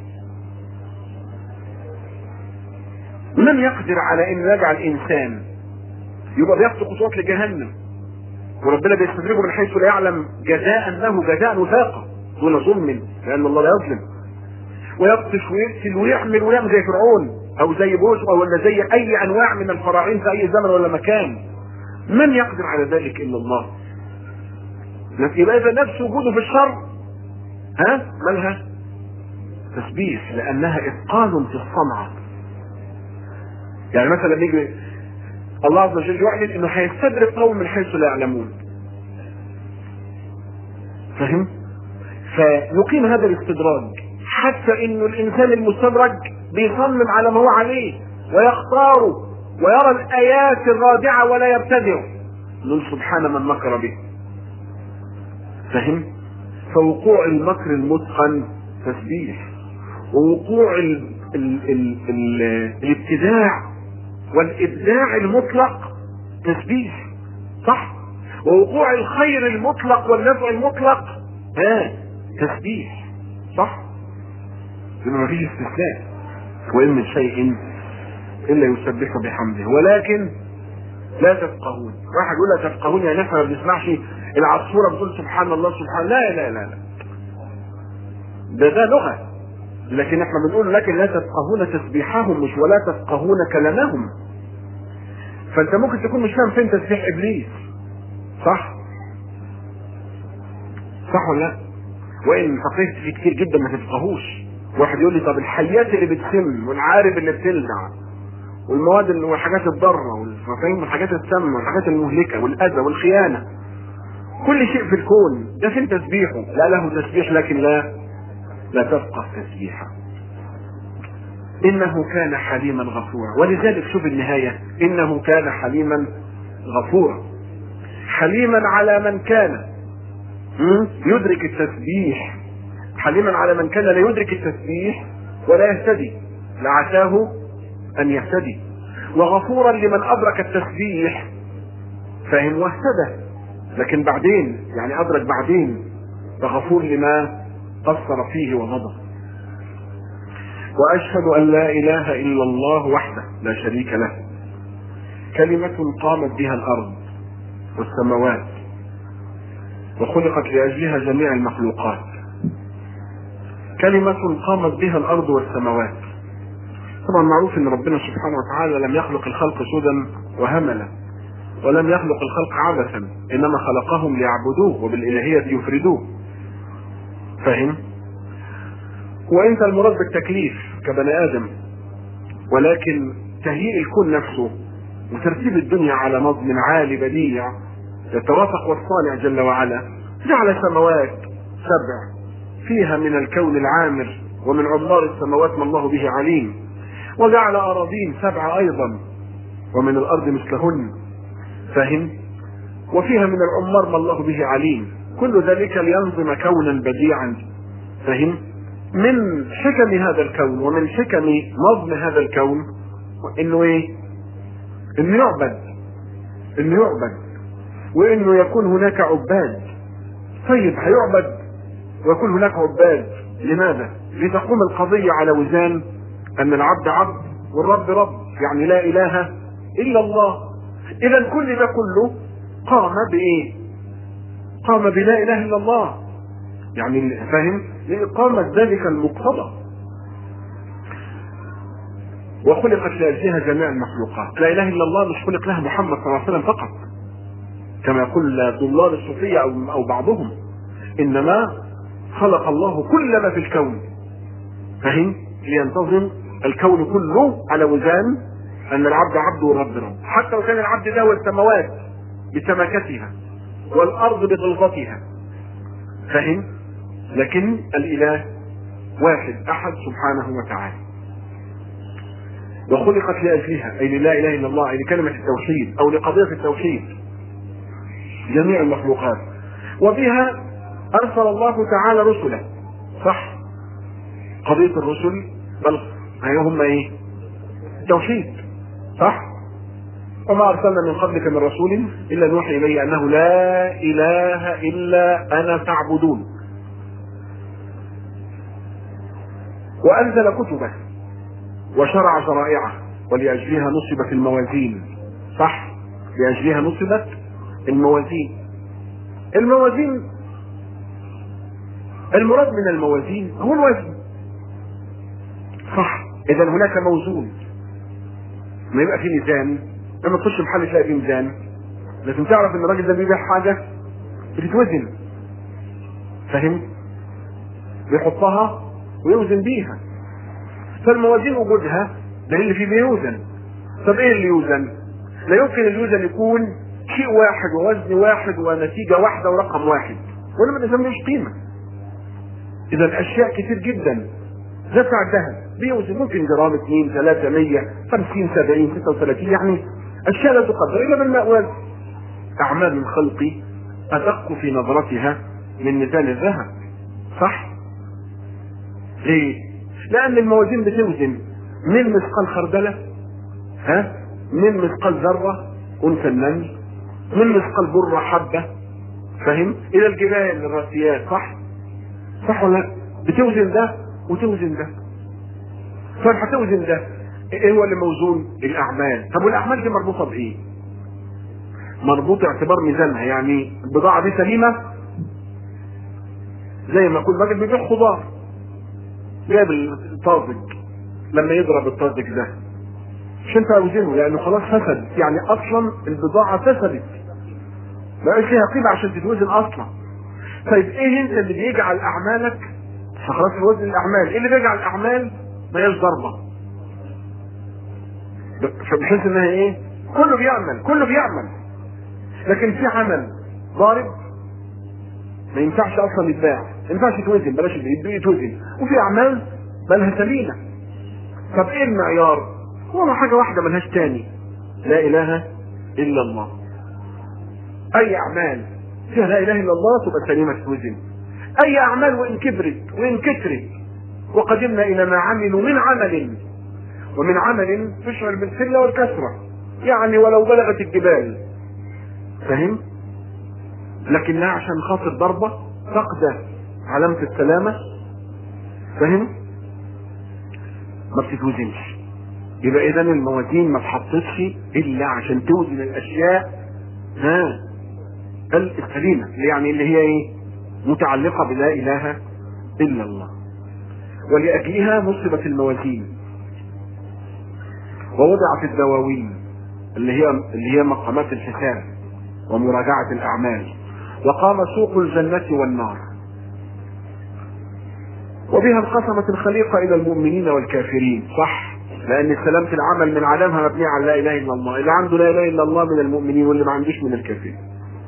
من يقدر على ان يجعل انسان يبقى بيخطو خطوات لجهنم وربنا بيستدرجه من حيث لا يعلم جزاء له جزاء وثاقه دون ظلم لان الله لا يظلم ويبطش ويقتل ويعمل ويعمل زي فرعون او زي بوش او ولا زي اي انواع من الفراعين في اي زمن ولا مكان من يقدر على ذلك الا الله يبقى اذا نفس وجوده في الشر ها مالها تسبيح لانها اتقان في الصنعه يعني مثلا نيجي الله عز وجل يعلن انه هيستدرك قوم من حيث لا يعلمون فهم فيقيم هذا الاستدراج حتى انه الانسان المستدرج بيصمم على ما هو عليه ويختاره ويرى الايات الرادعه ولا يبتدع نقول سبحان من مكر به فهم فوقوع المكر المتقن تسبيح ووقوع ال ال ال ال الابتداع والابداع المطلق تسبيح صح ووقوع الخير المطلق والنفع المطلق ها تسبيح صح لما ما فيش استثناء وان من شيء الا يسبح بحمده ولكن لا تفقهون واحد يقول لا تفقهون يعني احنا ما بنسمعش العصفوره بتقول سبحان الله سبحان لا لا لا لا ده ده لغه لكن احنا بنقول لكن لا تفقهون تسبيحهم مش ولا تفقهون كلامهم فانت ممكن تكون مش فاهم فين تسبيح ابليس صح صح ولا لا وان فقهت فيه كتير جدا ما تفقهوش واحد يقول لي طب الحيات اللي بتسم والعارب اللي بتلدع والمواد اللي والحاجات الضاره والمفاهيم والحاجات السامه والحاجات المهلكه والاذى والخيانه كل شيء في الكون ده فين تسبيحه لا له تسبيح لكن لا لا تفقه تسبيحه انه كان حليما غفورا ولذلك شوف النهايه انه كان حليما غفورا حليما على من كان يدرك التسبيح حليما على من كان لا يدرك التسبيح ولا يهتدي لعساه ان يهتدي وغفورا لمن ادرك التسبيح فهم واهتدى لكن بعدين يعني ادرك بعدين فغفور لما قصر فيه ومضى واشهد ان لا اله الا الله وحده لا شريك له كلمة قامت بها الارض والسماوات وخلقت لاجلها جميع المخلوقات كلمة قامت بها الارض والسماوات طبعا معروف ان ربنا سبحانه وتعالى لم يخلق الخلق سدى وهملا ولم يخلق الخلق عبثا انما خلقهم ليعبدوه وبالالهية يفردوه فاهم وانت المراد بالتكليف كبني ادم ولكن تهيئ الكون نفسه وترتيب الدنيا على نظم عالي بديع يتوافق والصانع جل وعلا جعل سماوات سبع فيها من الكون العامر ومن عمار السماوات ما الله به عليم وجعل اراضين سبع ايضا ومن الارض مثلهن فهم وفيها من العمار ما الله به عليم كل ذلك لينظم كونا بديعا فهم من حكم هذا الكون ومن حكم نظم هذا الكون انه ايه انه يعبد انه يعبد وانه يكون هناك عباد طيب هيعبد ويكون هناك عباد لماذا لتقوم القضية على وزان ان العبد عبد والرب رب يعني لا اله الا الله اذا كل ده كله قام بايه قام بلا اله الا الله يعني فاهم لإقامة ذلك المقتضى وخلقت لأجلها جميع المخلوقات لا إله إلا الله مش خلق لها محمد صلى الله عليه وسلم فقط كما يقول ضلال الصوفية أو, أو بعضهم إنما خلق الله كل ما في الكون فهم لينتظم الكون كله على وزان أن العبد عبد والرب رب حتى لو كان العبد ده والسماوات بسمكتها والأرض بغلظتها فهم لكن الاله واحد احد سبحانه وتعالى وخلقت لاجلها اي للا اله الا الله اي لكلمه التوحيد او لقضيه التوحيد جميع المخلوقات وبها ارسل الله تعالى رسله صح قضيه الرسل بل هي هم ايه توحيد صح وما ارسلنا من قبلك من رسول الا نوحي اليه انه لا اله الا انا فاعبدون وانزل كتبه وشرع شرائعه ولاجلها نصبت الموازين صح لاجلها نصبت الموازين الموازين المراد من الموازين هو الوزن صح اذا هناك موزون ما يبقى في ميزان لما تخش محل تلاقي فيه ميزان لازم تعرف ان الراجل ده بيبيع حاجه بتتوزن فاهم بيحطها ويوزن بيها فالموازين وجودها ده اللي فيه بيوزن طب ايه اللي يوزن لا يمكن اليوزن يكون شيء واحد ووزن واحد ونتيجة واحدة ورقم واحد ولا ما نسميش قيمة اذا اشياء كتير جدا دفع الذهب بيوزن ممكن جرام 2 3 100 50 70 36 يعني اشياء لا تقدر الا بالمأوال اعمال الخلق ادق في نظرتها من ميزان الذهب صح ليه لان الموازين بتوزن من مثقال خردله ها من مثقال ذره انثى النمل من مثقال بره حبه فاهم الى الجبال الراسيات صح صح ولا لا بتوزن ده وتوزن ده طيب هتوزن ده ايه هو اللي موزون الاعمال طب والاعمال دي مربوطه بايه مربوطه اعتبار ميزانها يعني البضاعه دي سليمه زي ما يكون راجل بيبيع خضار جايب الطازج لما يضرب الطازج ده مش انت اوزنه لانه خلاص فسد يعني اصلا البضاعه فسدت ما بقاش ليها قيمه عشان تتوزن اصلا طيب ايه انت اللي بيجعل اعمالك فخلاص وزن الاعمال ايه اللي بيجعل الاعمال ما هياش ضربه فبحيث انها ايه كله بيعمل كله بيعمل لكن في عمل ضارب ما ينفعش اصلا يتباع ما ينفعش يتوزن بلاش يتوزن وفي اعمال مالها سليمه طب ايه المعيار هو حاجه واحده ملهاش تاني لا اله الا الله اي اعمال فيها لا اله الا الله تبقى سليمه تتوزن اي اعمال وان كبرت وان كثرت وقدمنا الى ما عملوا من عمل ومن عمل تشعر بالقله والكثره يعني ولو بلغت الجبال فهم لكنها عشان خاطر ضربه فقد علامه السلامه فهم ما بتتوزنش يبقى اذا الموازين ما اتحطتش الا عشان توزن الاشياء ها السليمه اللي يعني اللي هي ايه متعلقه بلا اله الا الله ولاجلها نصبت الموازين ووضعت الدواوين اللي هي اللي هي مقامات الحساب ومراجعه الاعمال وقام سوق الجنه والنار وبها انقسمت الخليقه الى المؤمنين والكافرين صح لان سلامه العمل من عدمها مبنيه على لا اله الا الله اللي عنده لا اله الا الله من المؤمنين واللي ما عندوش من الكافرين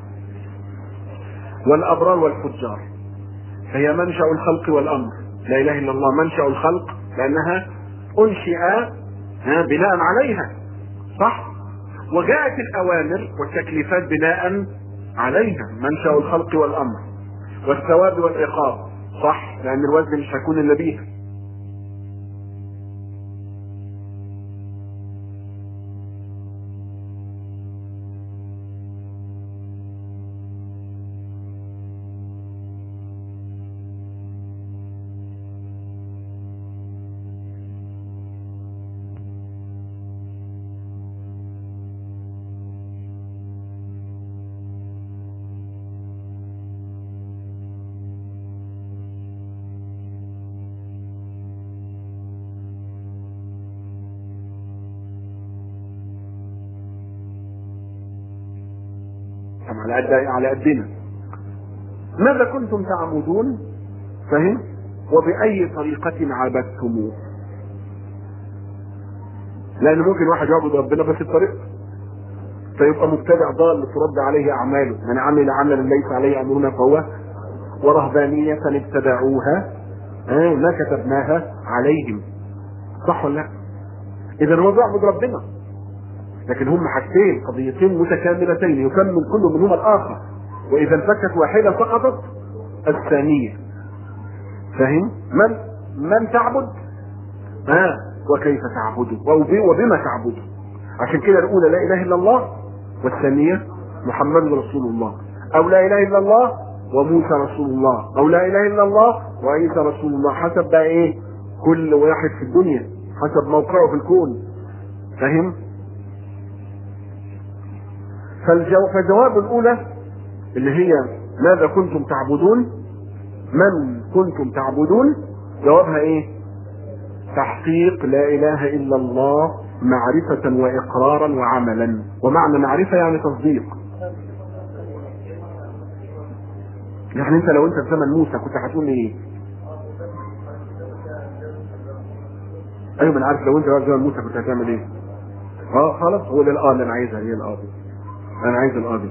والابرار والفجار فهي منشا الخلق والامر لا اله الا الله منشا الخلق لانها انشئ بناء عليها صح وجاءت الاوامر والتكليفات بناء عليها منشا الخلق والامر والثواب والعقاب صح لان الوزن مش هيكون الا بيها على قد على قدنا ماذا كنتم تعبدون فهم وبأي طريقة عبدتموه لأن ممكن واحد يعبد ربنا بس الطريقة فيبقى مبتدع ضال ترد عليه أعماله من عمل عملا ليس عليه أمرنا فهو ورهبانية ابتدعوها آه ما كتبناها عليهم صح ولا لا؟ إذا هو بيعبد ربنا لكن هم حاجتين قضيتين متكاملتين يكمل كل منهما الاخر واذا انفكت واحده سقطت الثانيه فاهم من من تعبد ها آه. وكيف تعبده وبما تعبده عشان كده الاولى لا اله الا الله والثانيه محمد رسول الله او لا اله الا الله وموسى رسول الله او لا اله الا الله وعيسى رسول الله حسب بقى ايه كل واحد في الدنيا حسب موقعه في الكون فاهم فالجو... فالجواب الأولى اللي هي ماذا كنتم تعبدون من كنتم تعبدون جوابها ايه تحقيق لا اله الا الله معرفة واقرارا وعملا ومعنى معرفة يعني تصديق يعني انت لو انت في زمن موسى كنت هتقول ايه ايوه ما انا عارف لو انت في زمن موسى كنت هتعمل ايه اه خلاص هو ده الاه اللي انا عايزها هي الاه دي انا عايز القاضي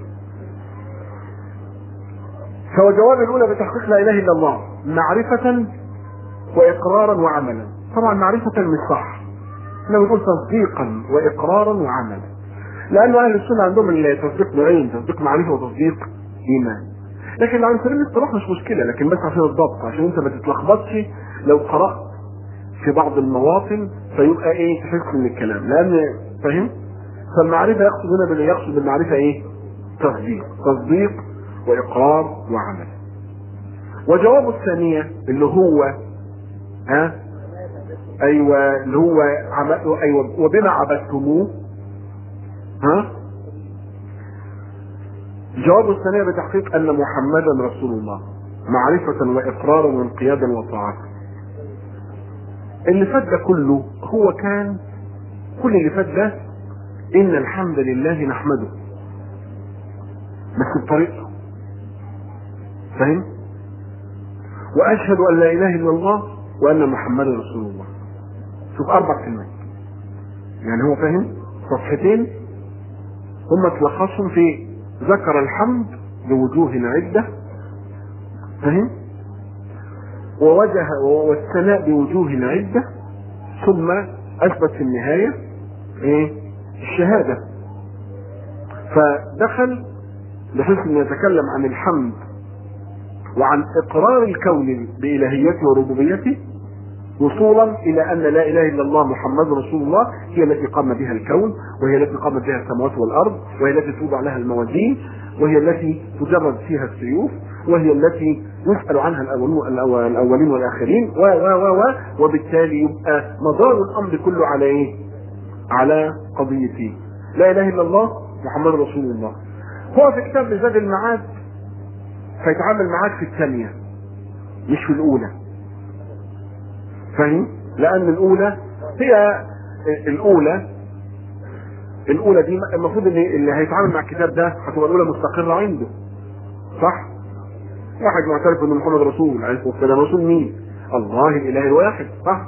فهو جواب الاولى بتحقيق لا اله الا الله معرفة واقرارا وعملا طبعا معرفة مش صح احنا بنقول تصديقا واقرارا وعملا لانه اهل السنة عندهم التصديق نوعين تصديق معرفة وتصديق ايمان لكن على سبيل الاصطلاح مش مشكلة لكن بس عشان الضبط عشان انت ما تتلخبطش لو قرأت في بعض المواطن فيبقى ايه تحس من الكلام لان فاهم فالمعرفة يقصد هنا باللي يقصد بالمعرفة ايه تصديق تصديق واقرار وعمل وجواب الثانية اللي هو ها ايوه اللي هو عم... ايوه وبما عبدتموه ها جواب الثانية بتحقيق ان محمدا رسول الله معرفة واقرارا وانقيادا وطاعة اللي فات ده كله هو كان كل اللي فات ده ان الحمد لله نحمده بس بطريقته فاهم واشهد ان لا اله الا الله وان محمدا رسول الله شوف اربع كلمات يعني هو فاهم صفحتين هم تلخصهم في ذكر الحمد بوجوه عدة فاهم ووجه والثناء بوجوه عدة ثم اثبت في النهاية ايه الشهادة فدخل بحيث انه يتكلم عن الحمد وعن اقرار الكون بإلهيته وربوبيته وصولا الى ان لا اله الا الله محمد رسول الله هي التي قام بها الكون وهي التي قامت بها السماوات والارض وهي التي توضع لها الموازين وهي التي تجرد فيها السيوف وهي التي يسال عنها الاولون الاولين والاخرين و و و و وبالتالي يبقى مدار الامر كله على ايه؟ على قضيتين لا اله الا الله محمد رسول الله هو في كتاب زاد المعاد فيتعامل معاك في الثانيه مش في الاولى فاهم؟ لأن الأولى هي الأولى الأولى دي المفروض إن اللي هيتعامل مع الكتاب ده هتبقى الأولى مستقرة عنده صح؟ واحد معترف إن محمد رسول عليه الصلاة والسلام رسول مين؟ الله الإله الواحد صح؟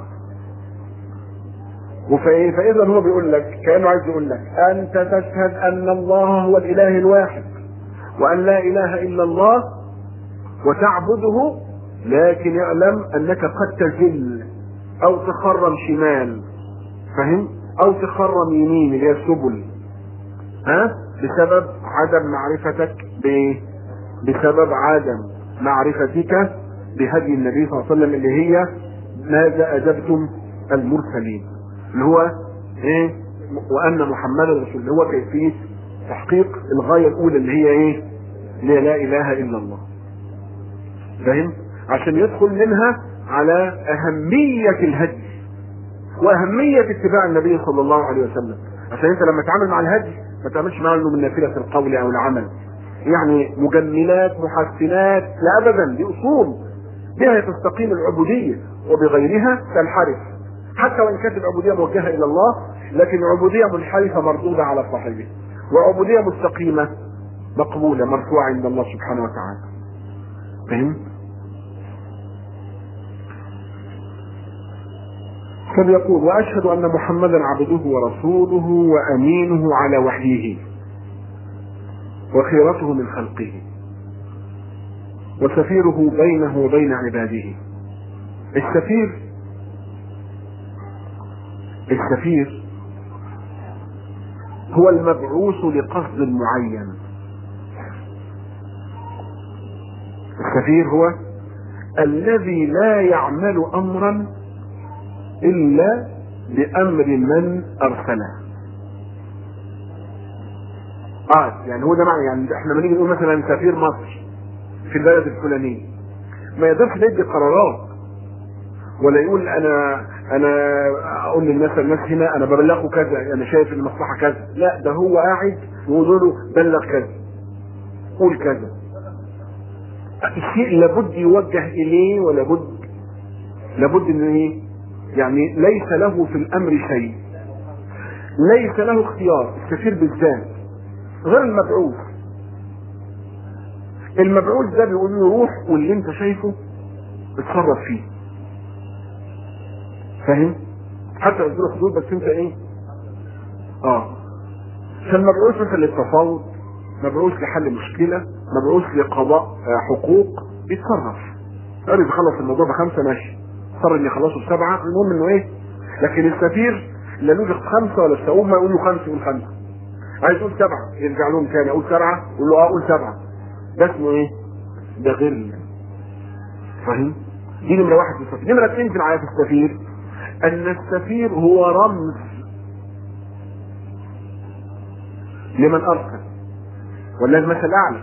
وفإيه فإذا هو بيقول لك كأنه عايز يقول لك أنت تشهد أن الله هو الإله الواحد وأن لا إله إلا الله وتعبده لكن اعلم أنك قد تزل او تخرم شمال فاهم او تخرم يمين اللي هي السبل ها بسبب عدم معرفتك ب بسبب عدم معرفتك بهدي النبي صلى الله عليه وسلم اللي هي ماذا اجبتم المرسلين اللي هو ايه وان محمدا رسول اللي هو كيفيه تحقيق الغايه الاولى اللي هي ايه اللي هي لا اله الا الله فاهم عشان يدخل منها على أهمية الهدي وأهمية اتباع النبي صلى الله عليه وسلم عشان أنت لما تتعامل مع الهدي ما تعملش معه انه من نافلة القول أو العمل يعني مجملات محسنات لا أبدا دي أصول بها تستقيم العبودية وبغيرها تنحرف حتى وإن كانت العبودية موجهة إلى الله لكن عبودية منحرفة مردودة على صاحبه وعبودية مستقيمة مقبولة مرفوعة عند الله سبحانه وتعالى فهمت؟ فليقول واشهد ان محمدا عبده ورسوله وامينه على وحيه وخيرته من خلقه وسفيره بينه وبين عباده السفير السفير هو المبعوث لقصد معين السفير هو الذي لا يعمل امرا الا بامر من ارسله اه يعني هو ده معنى يعني احنا لما نيجي نقول مثلا سفير مصر في البلد الفلانيه ما يقدرش يدي قرارات ولا يقول انا انا اقول للناس الناس هنا انا ببلغه كذا انا شايف المصلحه كذا لا ده هو قاعد ويقول له بلغ كذا قول كذا الشيء لابد يوجه اليه ولابد لابد ان ايه يعني ليس له في الامر شيء ليس له اختيار السفير بالذات غير المبعوث المبعوث ده بيقول له روح واللي انت شايفه اتصرف فيه فاهم حتى قلت له حدود بس انت ايه اه فالمبعوث مثلا للتفاوض مبعوث لحل مشكله مبعوث لقضاء آه حقوق بيتصرف قال يخلص الموضوع بخمسه ماشي اضطر ان يخلصوا بسبعه المهم انه ايه لكن السفير لا له خمسه ولا سته ما يقول له خمسه يقول خمسه عايز يقول سبعه يرجع لهم تاني يقول سبعه يقول له اه قول سبعه ده اسمه ايه؟ ده غير فاهم؟ دي نمره واحد في السفير نمره اثنين في العيات السفير ان السفير هو رمز لمن ارسل ولا المثل الاعلى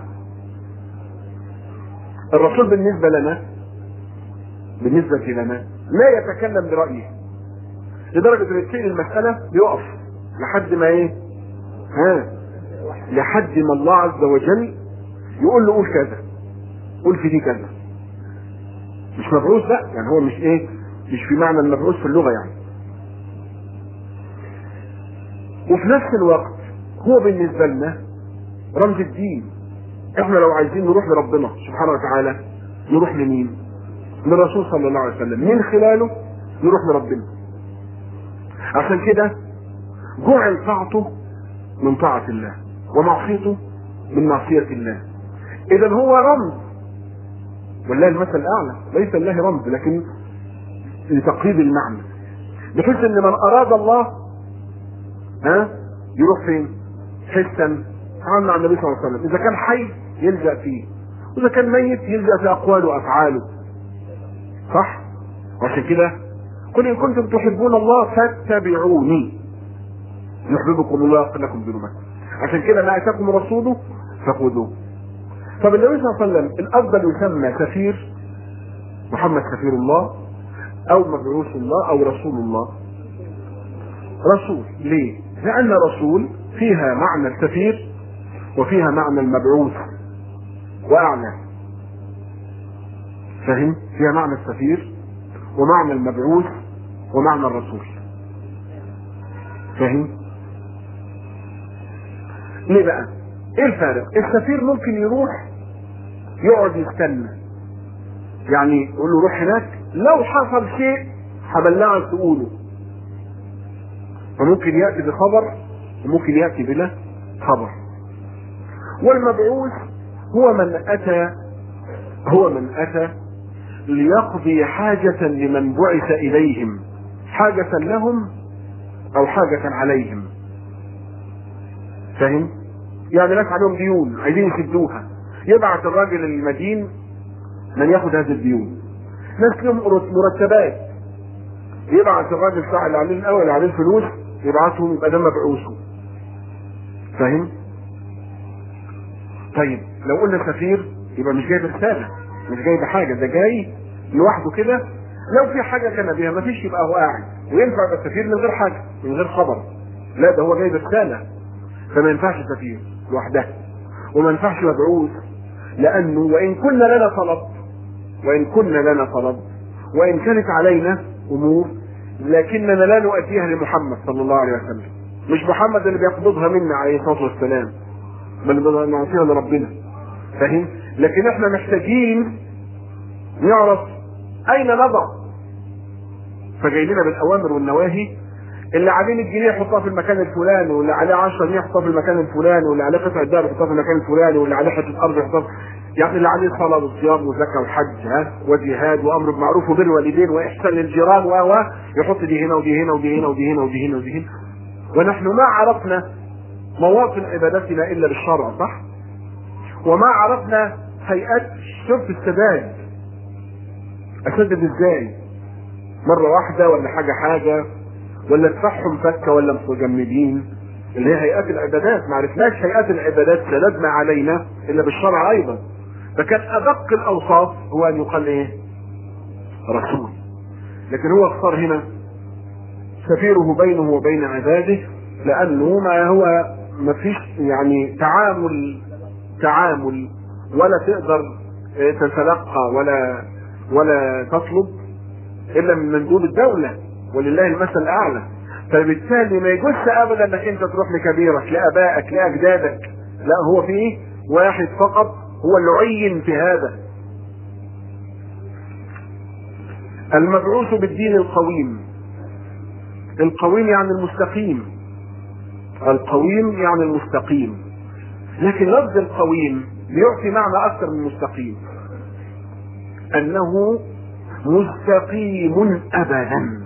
الرسول بالنسبه لنا بالنسبه لنا لا يتكلم برايه لدرجه ان تسال المساله بيقف لحد ما ايه ها لحد ما الله عز وجل يقول له قول كذا قول في دي كذا مش مبعوث لا يعني هو مش ايه مش في معنى المبعوث في اللغه يعني وفي نفس الوقت هو بالنسبه لنا رمز الدين احنا لو عايزين نروح لربنا سبحانه وتعالى نروح لمين للرسول صلى الله عليه وسلم من خلاله نروح لربنا عشان كده جعل طاعته من طاعة الله ومعصيته من معصية الله اذا هو رمز والله المثل الاعلى ليس الله رمز لكن لتقريب المعنى بحيث ان من اراد الله ها يروح فين حسا تعامل مع النبي صلى الله عليه وسلم اذا كان حي يلجا فيه واذا كان ميت يلجا في اقواله وافعاله صح وعشان كده قل ان كنتم تحبون الله فاتبعوني يحببكم الله ويغفر لكم ذنوبكم عشان كده ما اتاكم رسوله فخذوه طب النبي صلى الله عليه وسلم الافضل يسمى سفير محمد سفير الله او مبعوث الله او رسول الله رسول ليه لان رسول فيها معنى السفير وفيها معنى المبعوث واعلى فهم فيها معنى السفير ومعنى المبعوث ومعنى الرسول فهم ليه بقى ايه الفارق السفير ممكن يروح يقعد يستنى يعني يقول له روح هناك لو حصل شيء هبلغك تقوله فممكن ياتي بخبر وممكن ياتي بلا خبر والمبعوث هو من اتى هو من اتى ليقضي حاجة لمن بعث إليهم حاجة لهم أو حاجة عليهم فاهم؟ يعني ناس عليهم ديون عايزين يسدوها يبعت الراجل المدين من ياخد هذه الديون ناس لهم مرتبات يبعت الراجل بتاع اللي عليه الاول اللي عليه الفلوس يبعتهم يبقى ده مبعوثه فاهم؟ طيب لو قلنا سفير يبقى مش جايب رساله مش جايب حاجه ده جاي لوحده كده لو في حاجه كان بيها ما فيش يبقى هو قاعد وينفع يبقى سفير من غير حاجه من غير خبر لا ده هو جايب رساله فما ينفعش سفير لوحدها وما ينفعش مبعوث لانه وان كنا لنا طلب وان كنا لنا طلب وان كانت علينا امور لكننا لا نؤديها لمحمد صلى الله عليه وسلم مش محمد اللي بيقبضها منا عليه الصلاه والسلام بل نعطيها لربنا فاهم لكن احنا محتاجين نعرف اين نضع فجاي لنا بالاوامر والنواهي اللي عليه 100 جنيه يحطها في المكان الفلاني واللي عليه 10 جنيه يحطها في المكان الفلاني واللي عليه قطعه ذهب يحطها في المكان الفلاني واللي عليه حته ارض يحطها يعني اللي عليه صلاه وصيام وزكاه وحج ها وجهاد وامر بالمعروف وبر والدين واحسان للجيران و يحط دي هنا ودي هنا ودي هنا ودي هنا ودي هنا ودي هنا ونحن ما عرفنا مواطن عبادتنا الا بالشرع صح؟ وما عرفنا هيئات شرط السداد اسدد ازاي؟ مرة واحدة ولا حاجة حاجة ولا ادفعهم فكة ولا مجمدين اللي هي هيئات العبادات ما عرفناش هيئات العبادات سندنا علينا الا بالشرع ايضا فكان ادق الاوصاف هو ان يقال ايه؟ رسول لكن هو اختار هنا سفيره بينه وبين عباده لانه ما هو ما فيش يعني تعامل تعامل ولا تقدر تتلقى ولا ولا تطلب الا من مندوب الدوله ولله المثل الاعلى فبالتالي ما يجوزش ابدا انك انت تروح لكبيرك لابائك لاجدادك لا هو فيه واحد فقط هو اللي عين في هذا المبعوث بالدين القويم القويم يعني المستقيم القويم يعني المستقيم لكن لفظ القويم بيعطي معنى اكثر من مستقيم انه مستقيم ابدا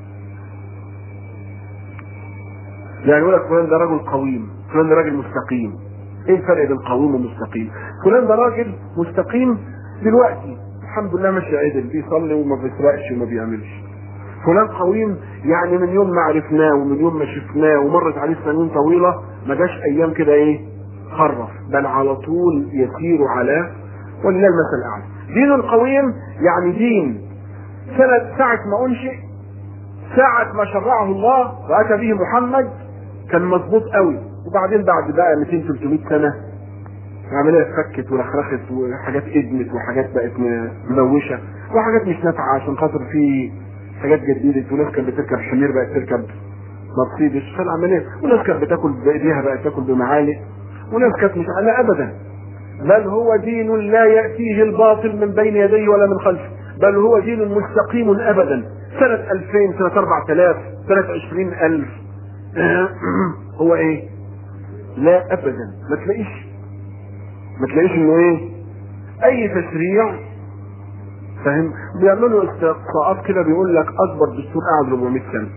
يعني يقول لك فلان ده راجل قويم فلان ده راجل مستقيم ايه الفرق بين قويم ومستقيم فلان ده راجل مستقيم دلوقتي الحمد لله ماشي عدل بيصلي وما بيسرقش وما بيعملش فلان قويم يعني من يوم ما عرفناه ومن يوم ما شفناه ومرت عليه سنين طويله ما جاش ايام كده ايه خرف بل على طول يسير على ولله المثل الاعلى دين القويم يعني دين سنة ساعة ما أنشئ ساعة ما شرعه الله وأتى به محمد كان مظبوط قوي وبعدين بعد بقى 200 300 سنة العملية اتفكت ورخرخت وحاجات ادمت وحاجات بقت ملوشة وحاجات مش نافعة عشان خاطر في حاجات جديدة وناس كانت بتركب حمير بقت تركب مرسيدس فالعملية وناس كانت بتاكل بإيديها بقت تاكل بمعالق وناس كانت مش لا أبدا بل هو دين لا يأتيه الباطل من بين يديه ولا من خلفه بل هو دين مستقيم أبدا سنة 2000 سنة 4000 سنة 20000 هو ايه لا ابدا ما تلاقيش ما تلاقيش انه ايه اي تشريع فاهم بيعملوا استقصاءات كده بيقول لك اكبر دستور قعد 400 سنه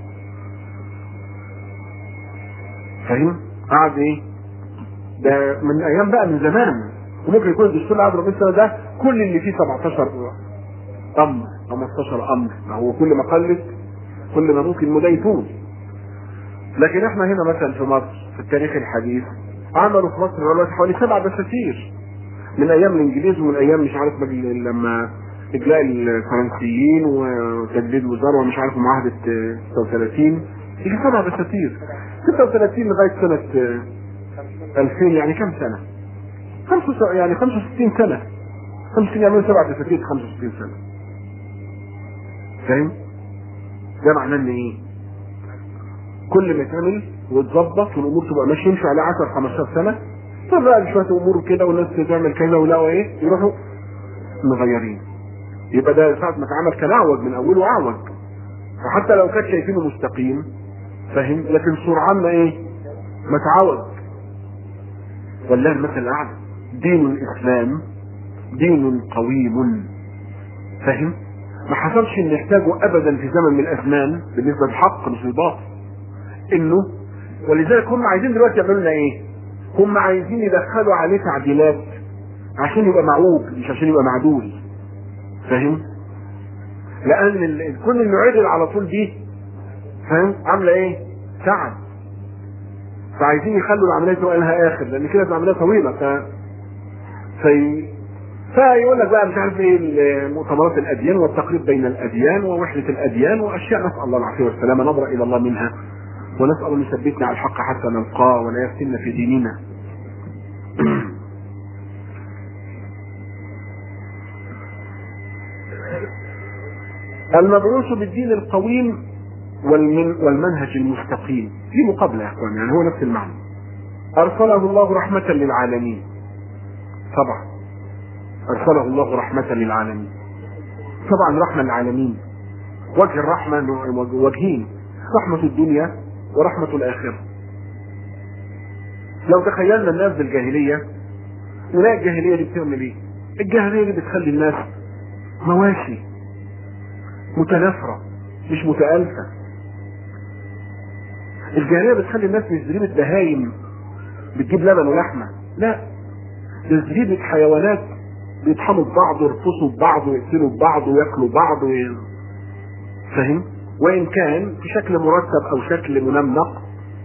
فاهم قعد ايه ده من ايام بقى من زمان وممكن يكون الدستور اللي قعد 400 سنه ده كل اللي فيه 17 امر 15 امر ما هو كل ما قلت كل ما ممكن مده يفوت لكن احنا هنا مثلا في مصر في التاريخ الحديث عملوا في مصر دلوقتي حوالي سبع دساتير من ايام الانجليز ومن ايام مش عارف مجل- لما اجلاء الفرنسيين وتجديد وزاره ومش عارف معاهده آه، 36 يجي سبع دساتير 36 لغايه سنه آه، 2000 يعني كم سنه؟ خمسة يعني 65 سنه 50 يعملوا سبع دساتير في 65 سنه فاهم؟ ده معناه ان ايه؟ كل ما يتعمل ويتظبط والامور تبقى ماشيه يمشي على 10 15 سنه طب بقى شويه امور كده والناس تعمل كذا ولا ايه يروحوا مغيرين يبقى ده ساعه ما اتعمل كان اعوج من اوله اعوج فحتى لو كان شايفينه مستقيم فاهم لكن سرعان ما ايه ما اتعوج والله المثل الاعلى دين الاسلام دين قويم فاهم ما حصلش ان يحتاجوا ابدا في زمن من الازمان بالنسبه للحق مش للباطل انه ولذلك هم عايزين دلوقتي يعملوا لنا ايه؟ هم عايزين يدخلوا عليه تعديلات عشان يبقى معوج مش عشان يبقى معدول فاهم؟ لان ال- كل انه عدل على طول دي فاهم؟ عامله ايه؟ تعب فعايزين يخلوا العمليه تبقى لها اخر لان كده العمليه طويله ف في فيقول لك بقى مش عارف ايه مؤتمرات الاديان والتقريب بين الاديان ووحده الاديان واشياء نسال الله العافيه والسلامه نظره الى الله منها ونسال ان يثبتنا على الحق حتى نلقاه ولا يفتنا في ديننا. المبعوث بالدين القويم والمن والمنهج المستقيم في مقابله يا اخوان يعني هو نفس المعنى. ارسله الله رحمه للعالمين. طبعا ارسله الله رحمه للعالمين. طبعا رحمه للعالمين. وجه الرحمه وجهين رحمه الدنيا ورحمه الاخره. لو تخيلنا الناس بالجاهليه نلاقي الجاهليه دي بتعمل ايه؟ الجاهليه دي بتخلي الناس مواشي متنافره مش متالفه الجاهليه بتخلي الناس مش زريبه بهايم بتجيب لبن ولحمه لا ده زريبه حيوانات بيطحنوا ببعض ويرقصوا ببعض ويقتلوا ببعض وياكلوا بعض وي... فاهم؟ وان كان في شكل مرتب او شكل منمق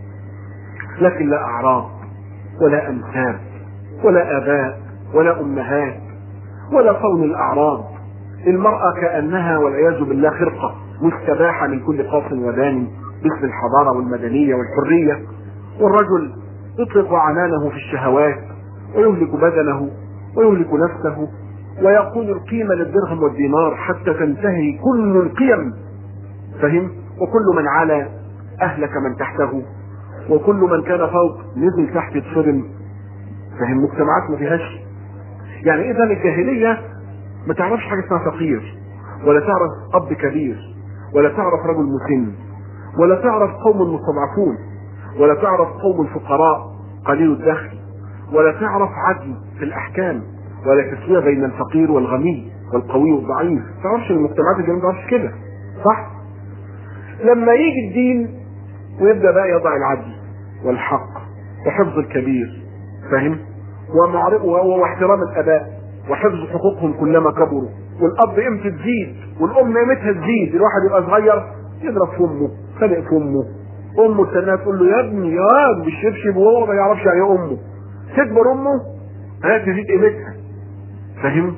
لكن لا اعراض ولا انساب ولا اباء ولا امهات ولا صون الاعراض المرأة كأنها والعياذ بالله خرقة مستباحة من كل قاص ودان باسم الحضارة والمدنية والحرية والرجل يطلق عنانه في الشهوات ويهلك بدنه ويهلك نفسه ويقول القيمة للدرهم والدينار حتى تنتهي كل القيم فهم وكل من على أهلك من تحته وكل من كان فوق نزل تحت يتصدم فهم مجتمعات ما فيهاش يعني اذا الجاهليه ما تعرفش حاجه اسمها فقير ولا تعرف اب كبير ولا تعرف رجل مسن ولا تعرف قوم مستضعفون ولا تعرف قوم فقراء قليل الدخل ولا تعرف عدل في الاحكام ولا تسويه بين الفقير والغني والقوي والضعيف ما تعرفش المجتمعات الجميله ما تعرفش كده صح لما يجي الدين ويبدا بقى يضع العدل والحق وحفظ الكبير فاهم ومعرف واحترام الاباء وحفظ حقوقهم كلما كبروا والاب قيمته تزيد والام قيمتها تزيد الواحد يبقى صغير يضرب في امه خانق في امه امه الثانيه تقول له يا ابني يا مش يبشب وهو ما يعرفش يعني ايه امه تكبر امه ها تزيد قيمتها فاهم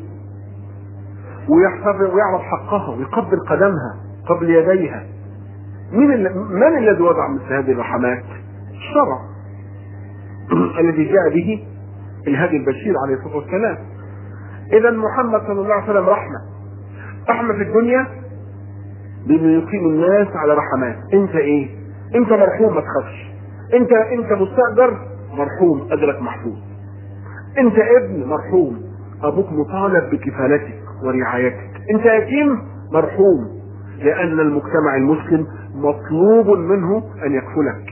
ويحفظ ويعرف حقها ويقبل قدمها قبل يديها مين اللي من الذي وضع مثل هذه الرحمات؟ الشرع الذي جاء به الهادي البشير عليه الصلاه والسلام. اذا محمد صلى الله عليه وسلم رحمه. رحمه في الدنيا بانه يقيم الناس على رحمات، انت ايه؟ انت مرحوم ما تخافش. انت انت مستاجر مرحوم اجرك محفوظ. انت ابن مرحوم ابوك مطالب بكفالتك ورعايتك. انت يتيم مرحوم لان المجتمع المسلم مطلوب منه ان يكفلك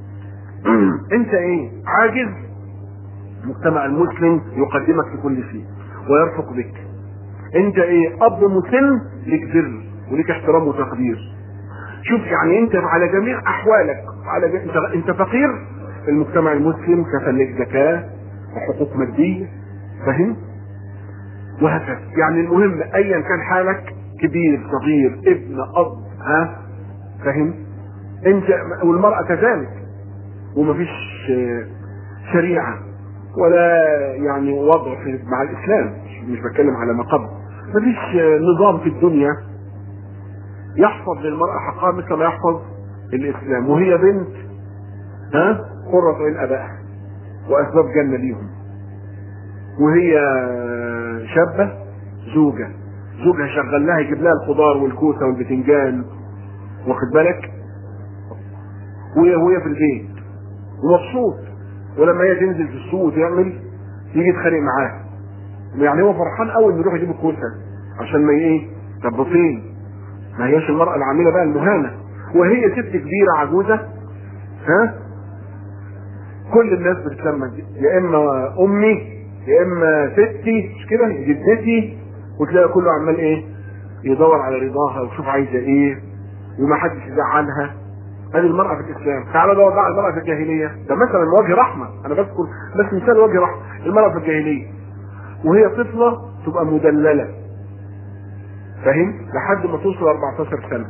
انت ايه عاجز المجتمع المسلم يقدمك في كل شيء ويرفق بك انت ايه اب مسن لك بر ولك احترام وتقدير شوف يعني انت على جميع احوالك على ج... انت انت فقير المجتمع المسلم كفل لك زكاه وحقوق ماديه فاهم وهكذا يعني المهم ايا كان حالك كبير صغير ابن اب ها فاهم انت والمرأة كذلك ومفيش آه، شريعة ولا يعني وضع في مع الاسلام مش بتكلم على ما قبل مفيش آه، نظام في الدنيا يحفظ للمرأة حقها مثل ما يحفظ الاسلام وهي بنت ها قرة عين ابائها واسباب جنة ليهم وهي شابة زوجة زوجها شغل لها يجيب لها الخضار والكوسة والبتنجان واخد بالك وهي وهي في البيت ومبسوط ولما هي تنزل في السوق وتعمل يجي يتخانق معاها يعني هو فرحان قوي انه يروح يجيب الكوسه عشان ما ايه طب فين ما هياش المرأة العاملة بقى المهانة وهي ست كبيرة عجوزة ها كل الناس بتتلمى يا اما امي يا اما ستي مش كده جدتي وتلاقي كله عمال ايه يدور على رضاها ويشوف عايزه ايه وما حدش يزعلها هذه المرأة في الإسلام تعالى دور بقى على المرأة في الجاهلية ده مثلا وجه رحمة أنا بذكر بس مثال وجه رحمة المرأة في الجاهلية وهي طفلة تبقى مدللة فاهم لحد ما توصل 14 سنة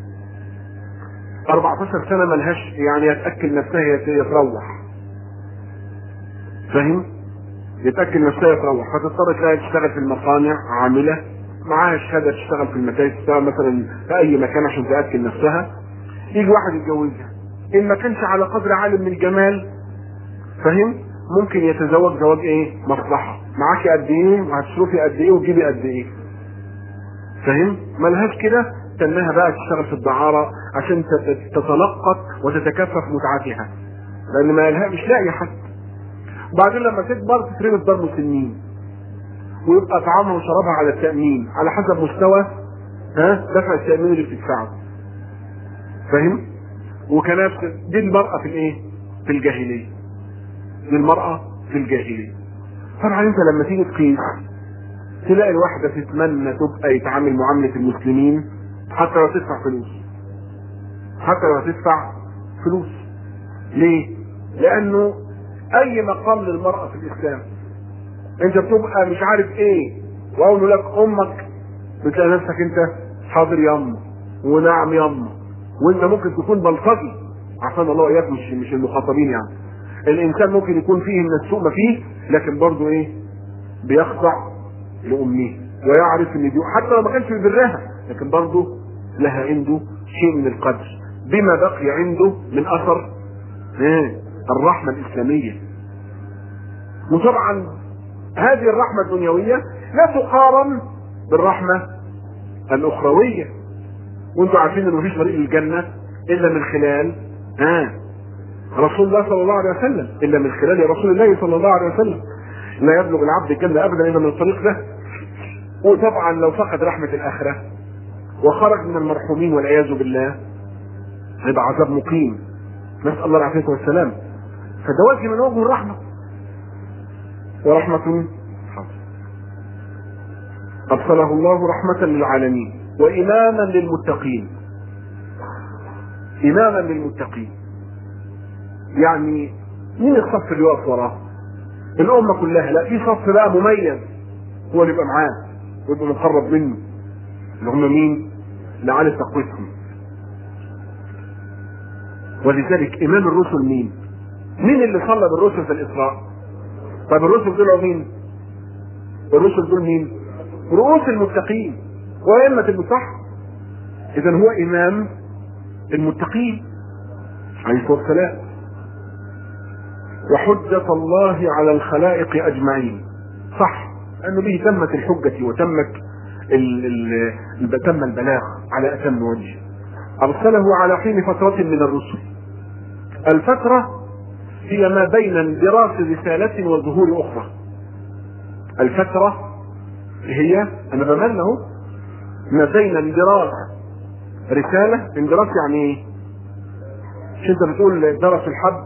14 سنة ملهاش يعني يتأكل نفسها يتروح فاهم يتأكد نفسها يتروح فتضطر تلاقي تشتغل في المصانع عاملة معاها شهادة تشتغل في المتاجر تشتغل مثلا في أي مكان عشان تأكل نفسها يجي واحد يتجوزها إن ما كانش على قدر عالي من الجمال فاهم ممكن يتزوج زواج ايه مصلحة معاكي قد ايه وهتصرفي قد ايه وتجيبي قد ايه فاهم ملهاش كده تنها بقى تشتغل في الدعارة عشان تتلقط وتتكفف متعتها لان ما لها مش لاقي حد بعدين لما تكبر تترمي في دار مسنين ويبقى طعامها وشرابها على التأمين على حسب مستوى ها دفع التأمين اللي بتدفعه فاهم وكانت دي المرأة في الايه في الجاهلية دي المرأة في الجاهلية طبعا انت لما تيجي تقيس تلاقي الواحدة تتمنى تبقى يتعامل معاملة المسلمين حتى لو تدفع فلوس حتى لو تدفع فلوس ليه؟ لأنه أي مقام للمرأة في الإسلام أنت بتبقى مش عارف إيه وأقول لك أمك بتلاقي نفسك أنت حاضر يما ونعم يما وأنت ممكن تكون بلطجي عشان الله إياك مش مش المخاطبين يعني الإنسان ممكن يكون فيه من السوء ما فيه لكن برضه إيه؟ بيخضع لأمه ويعرف ان دي حتى لو ما كانش بيبرها لكن برضه لها عنده شيء من القدر بما بقي عنده من اثر ايه الرحمة الاسلامية وطبعا هذه الرحمة الدنيوية لا تقارن بالرحمة الاخروية وانتم عارفين ان مفيش طريق للجنة الا من خلال ها رسول الله صلى الله عليه وسلم الا من خلال رسول الله صلى الله عليه وسلم لا يبلغ العبد الجنة ابدا الا من الطريق ده وطبعا لو فقد رحمة الاخرة وخرج من المرحومين والعياذ بالله هيبقى عذاب مقيم نسأل الله العافية والسلام فده وجه من وجه الرحمة ورحمة أرسله الله رحمة للعالمين وإماما للمتقين إماما للمتقين يعني مين الصف اللي يقف وراه؟ الأمة كلها لا في صف بقى مميز هو اللي يبقى معاه ويبقى مقرب منه اللي هم مين؟ اللي عارف تقويتهم ولذلك إمام الرسل مين؟ مين اللي صلى بالرسل في الإسراء؟ طيب الرسل دول مين؟ الرسل دول مين؟ رؤوس المتقين وأئمة المصح إذا هو إمام المتقين عليه الصلاة والسلام وحجة الله على الخلائق أجمعين صح أنه به تمت الحجة وتمت ال ال تم البلاغ على أتم وجه أرسله على حين فترة من الرسل الفترة هي ما بين اندراس رسالة وظهور أخرى الفترة هي أنا بمنه ما بين اندراس رسالة اندراس يعني ايه؟ مش انت بتقول درس الحب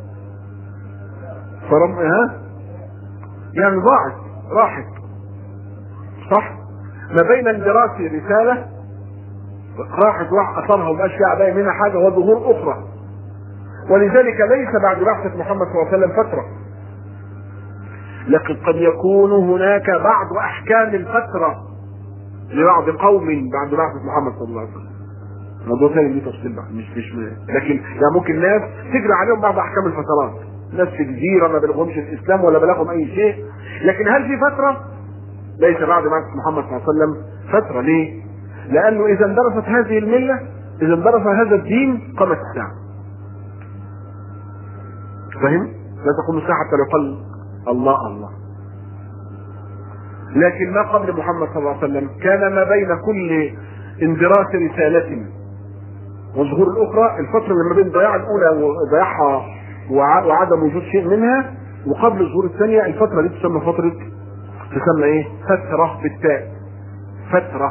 فرم ها يعني ضاعت راحت صح ما بين اندراس رسالة راحت راح اثرها ومبقاش فيها باقي منها حاجة وظهور اخرى ولذلك ليس بعد بعثة محمد صلى الله عليه وسلم فترة لكن قد يكون هناك بعض احكام الفترة لبعض قوم بعد بعثة محمد صلى الله عليه وسلم موضوع ثاني ليه تفصيل بقى مش مش لكن يعني ممكن ناس تجري عليهم بعض احكام الفترات ناس في جزيره ما بلغهمش الاسلام ولا بلغهم اي شيء لكن هل في فتره ليس بعد بعثة محمد صلى الله عليه وسلم فتره ليه؟ لانه اذا اندرست هذه المله اذا اندرس هذا الدين قامت الساعه فاهم؟ لا تقوم الساعه حتى لو قال الله الله لكن ما قبل محمد صلى الله عليه وسلم كان ما بين كل اندراس رسالة وظهور الأخرى الفترة اللي ما بين ضياع الأولى وضياعها وعدم وجود شيء منها وقبل ظهور الثانية الفترة دي تسمى فترة تسمى إيه؟ فترة بالتاء فترة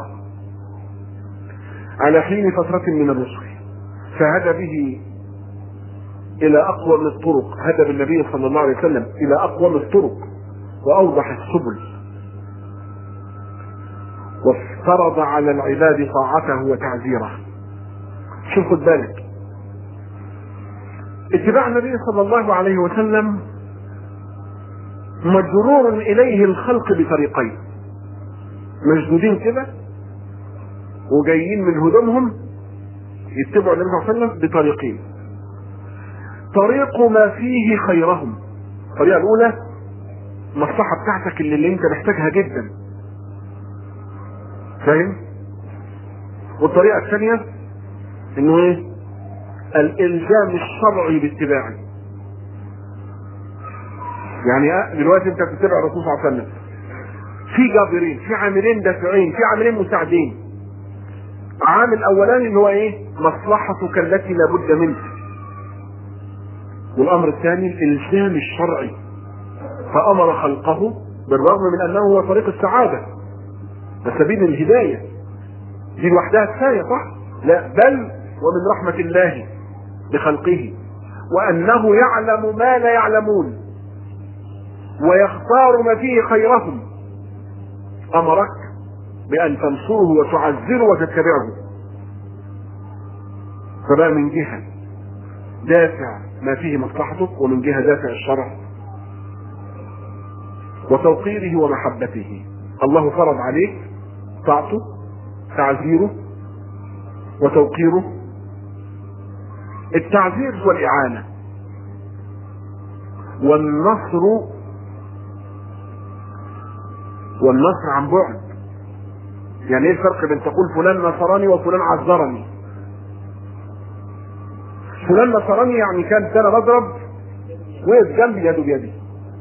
على حين فترة من الرسل فهدى به إلى أقوم الطرق هدى بالنبي صلى الله عليه وسلم إلى أقوم الطرق وأوضح السبل وافترض على العباد طاعته وتعزيره شوف خد بالك اتباع النبي صلى الله عليه وسلم مجرور اليه الخلق بطريقين مشدودين كده وجايين من هدومهم يتبعوا النبي صلى الله عليه وسلم بطريقين طريق ما فيه خيرهم الطريقه الاولى المصلحه بتاعتك اللي, اللي انت محتاجها جدا فاهم والطريقه الثانيه انه ايه الالزام الشرعي باتباعه يعني دلوقتي انت بتتبع الرسول صلى الله عليه وسلم في جابرين في عاملين دافعين في عاملين مساعدين عامل اولاني اللي هو ايه مصلحتك التي لابد منها والامر الثاني الالزام الشرعي فامر خلقه بالرغم من انه هو طريق السعاده ده سبيل الهدايه دي لوحدها كفايه صح لا بل ومن رحمه الله بخلقه وانه يعلم ما لا يعلمون ويختار ما فيه خيرهم امرك بان تنصره وتعزره وتتبعه فبقى من جهه دافع ما فيه مصلحتك ومن جهه دافع الشرع وتوقيره ومحبته الله فرض عليك طاعته تعزيره وتوقيره التعزير هو الإعانة والنصر والنصر عن بعد يعني ايه الفرق بين تقول فلان نصرني وفلان عذرني فلان نصرني يعني كان كان بضرب وقف جنبي يده بيدي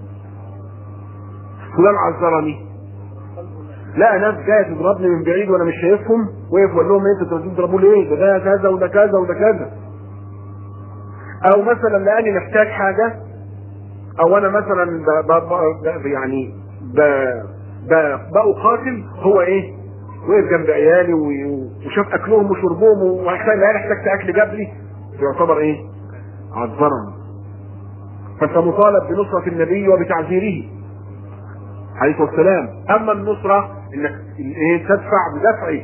فلان عذرني لا ناس جايه تضربني من بعيد وانا مش شايفهم وقف وقال لهم ايه انتوا تضربوا لي ايه ده ده كذا وده كذا وده كذا او مثلا لاني محتاج حاجه او انا مثلا ب ب ب يعني ب ب بقاتل هو ايه وقف جنب عيالي وشاف اكلهم وشربهم وعشان العيال احتجت اكل جاب لي يعتبر ايه عذرا فانت مطالب بنصرة النبي وبتعزيره عليه الصلاة والسلام اما النصرة انك ايه تدفع بدفعه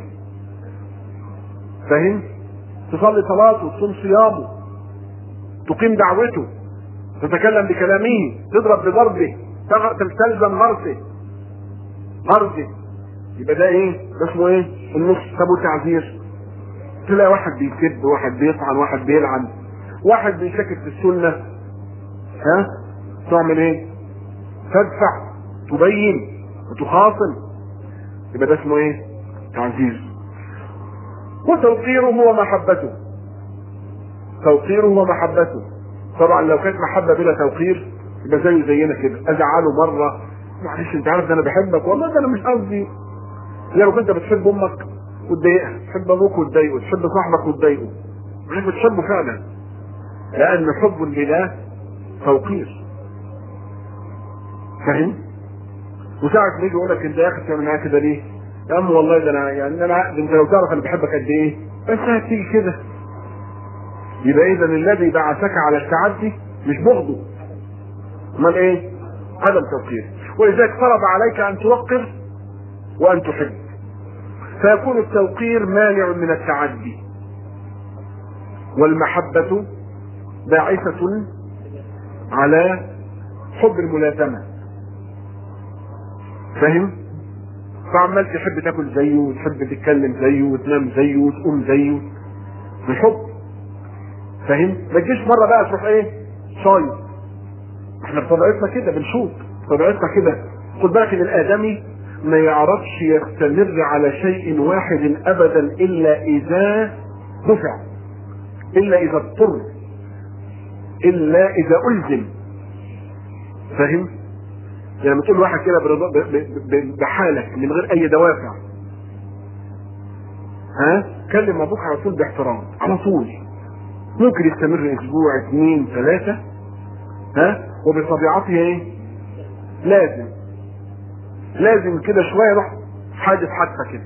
فاهم تصلي صلاته تصوم صيامه تقيم دعوته تتكلم بكلامه تضرب بضربه تلزم غرسه غرسه يبقى ده ايه ده اسمه ايه النص طب والتعزير تلاقي واحد بيكذب واحد بيطعن واحد بيلعن واحد بيشكك في السنه ها تعمل ايه تدفع تبين وتخاصم يبقى ده اسمه ايه تعزير وتوقيره ومحبته توقيره ومحبته طبعا لو كانت محبه بلا توقير يبقى زيه زينا كده ازعله مره معلش انت عارف ده انا بحبك والله ده انا مش قصدي زي لو كنت بتحب امك وتضايقها تحب ابوك وتضايقه تحب صاحبك وتضايقه مش بتحبه فعلا لان حب لله توقير فاهم وساعة ما يجي يقول لك انت يا اخي بتعمل معايا كده ليه؟ يا عم والله ده انا يعني انا انت لو تعرف انا بحبك قد ايه بس هتيجي كده يبقى اذا الذي بعثك على التعدي مش بغضه امال ايه؟ عدم توقير ولذلك فرض عليك ان توقر وان تحب فيكون التوقير مانع من التعدي والمحبة باعثة على حب الملازمة فهم؟ فعمال تحب تاكل زيه وتحب تتكلم زيه وتنام زيه وتقوم زيه بالحب فاهم ما تجيش مره بقى تروح ايه شايط احنا بطبيعتنا كده بنشوط بطبيعتنا كده خد بالك ان الادمي ما يعرفش يستمر على شيء واحد ابدا الا اذا دفع الا اذا اضطر الا اذا الزم فاهم يعني بتقول واحد كده برضا- ب- ب- ب- بحالك من غير اي دوافع ها كلم ابوك على طول باحترام على طول ممكن يستمر اسبوع اثنين ثلاثة ها وبطبيعته ايه لازم لازم كده شوية يروح حادث حادثة كده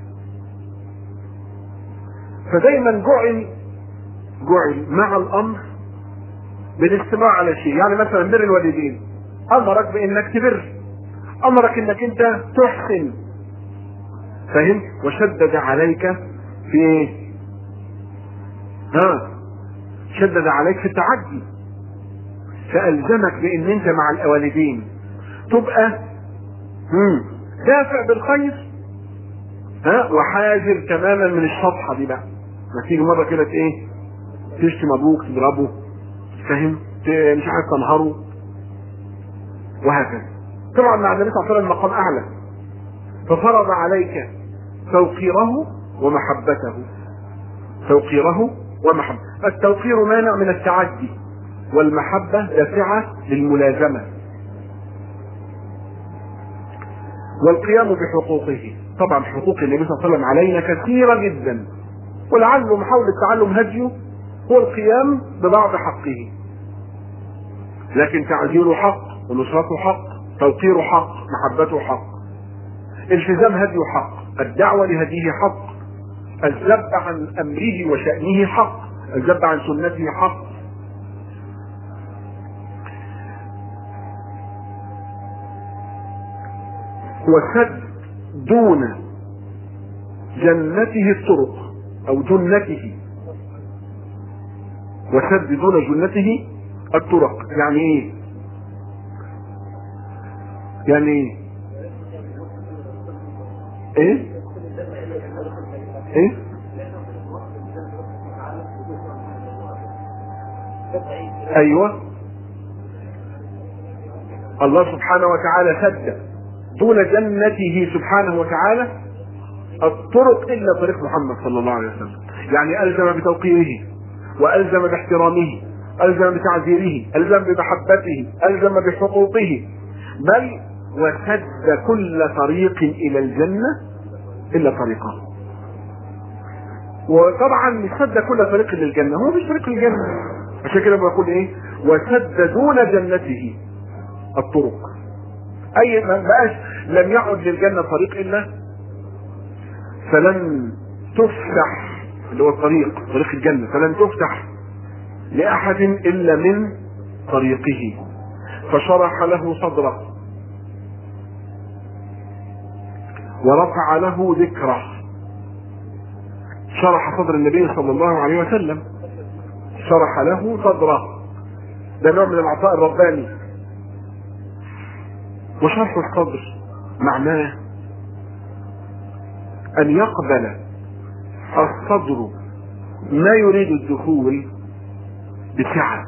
فدايما جعل جعل مع الامر بالاستماع على شيء يعني مثلا بر الوالدين امرك بانك تبر امرك انك انت تحسن فاهم وشدد عليك في ايه ها شدد عليك في التعدي فالزمك بان انت مع الوالدين تبقى مم. دافع بالخير ها وحاذر تماما من الشطحه دي بقى ما تيجي مره كده ايه تشتم ابوك تضربه فاهم ت- مش عارف تنهره وهكذا طبعا مع النبي صلى الله عليه وسلم مقام اعلى ففرض عليك توقيره ومحبته توقيره ومحبته التوقير مانع من التعدي والمحبة دافعة للملازمة والقيام بحقوقه طبعا حقوق النبي صلى الله عليه وسلم علينا كثيرة جدا ولعله محاولة تعلم هديه هو القيام ببعض حقه لكن تعزيره حق ونصرته حق توقيره حق محبته حق التزام هديه حق الدعوة لهديه حق الذب عن أمره وشأنه حق الذب عن سنته حق وسد دون جنته الطرق او جنته وسد دون جنته الطرق يعني ايه يعني ايه ايه ايه ايوه الله سبحانه وتعالى سد دون جنته سبحانه وتعالى الطرق الا طريق محمد صلى الله عليه وسلم يعني الزم بتوقيره والزم باحترامه الزم بتعزيره الزم بمحبته الزم بحقوقه بل وسد كل طريق الى الجنه الا طريقه وطبعا مش سد كل طريق للجنه هو مش طريق للجنه عشان كده بقول ايه وسد دون جنته الطرق اي ما بقاش لم يعد للجنه طريق الا فلن تفتح اللي هو الطريق طريق الجنه فلن تفتح لاحد الا من طريقه فشرح له صدره ورفع له ذكره شرح صدر النبي صلى الله عليه وسلم شرح له صدره ده نوع من العطاء الرباني وشرح الصدر معناه ان يقبل الصدر ما يريد الدخول بسعة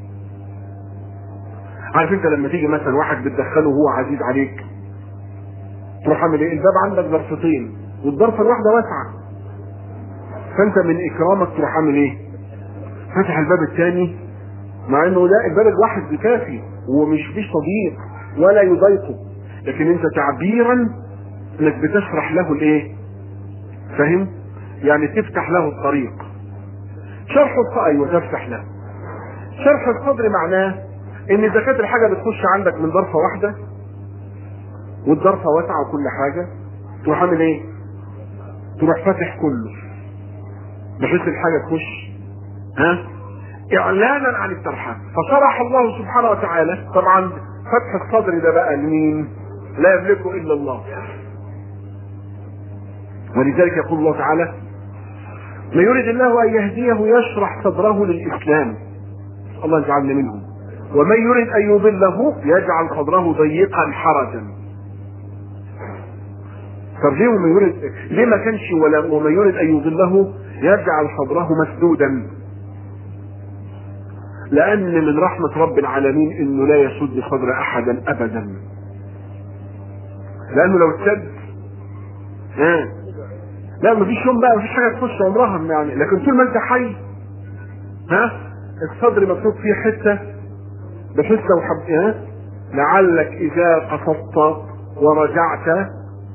عارف انت لما تيجي مثلا واحد بتدخله وهو عزيز عليك تروح عامل ايه الباب عندك ضرفتين والضرفه الواحده واسعه فانت من اكرامك تروح عامل ايه فتح الباب الثاني مع انه لا الباب الواحد بكافي ومش فيش تضييق ولا يضيقه لكن انت تعبيرا انك بتشرح له الايه فاهم يعني تفتح له الطريق شرح الصدر ايوه تفتح له شرح الصدر معناه ان اذا كانت الحاجه بتخش عندك من ضرفه واحده والضرفه واسعه وكل حاجه تروح عامل ايه تروح فاتح كله بحيث الحاجه تخش ها اعلانا عن الترحال فشرح الله سبحانه وتعالى طبعا فتح الصدر ده بقى لمين لا يملكه الا الله ولذلك يقول الله تعالى ما يريد الله ان يهديه يشرح صدره للاسلام الله يجعلنا منهم ومن يريد ان يضله يجعل صدره ضيقا حرجا طب ليه وما يريد ليه ما كانش ولا وما يريد ان يضله يجعل صدره مسدودا لان من رحمة رب العالمين انه لا يسد صدر احدا ابدا لانه لو اتسد ها لا مفيش يوم بقى مفيش حاجه تخش عمرها يعني لكن طول ما انت حي ها الصدر مكتوب فيه حته بحس لو حب ها لعلك اذا قصدت ورجعت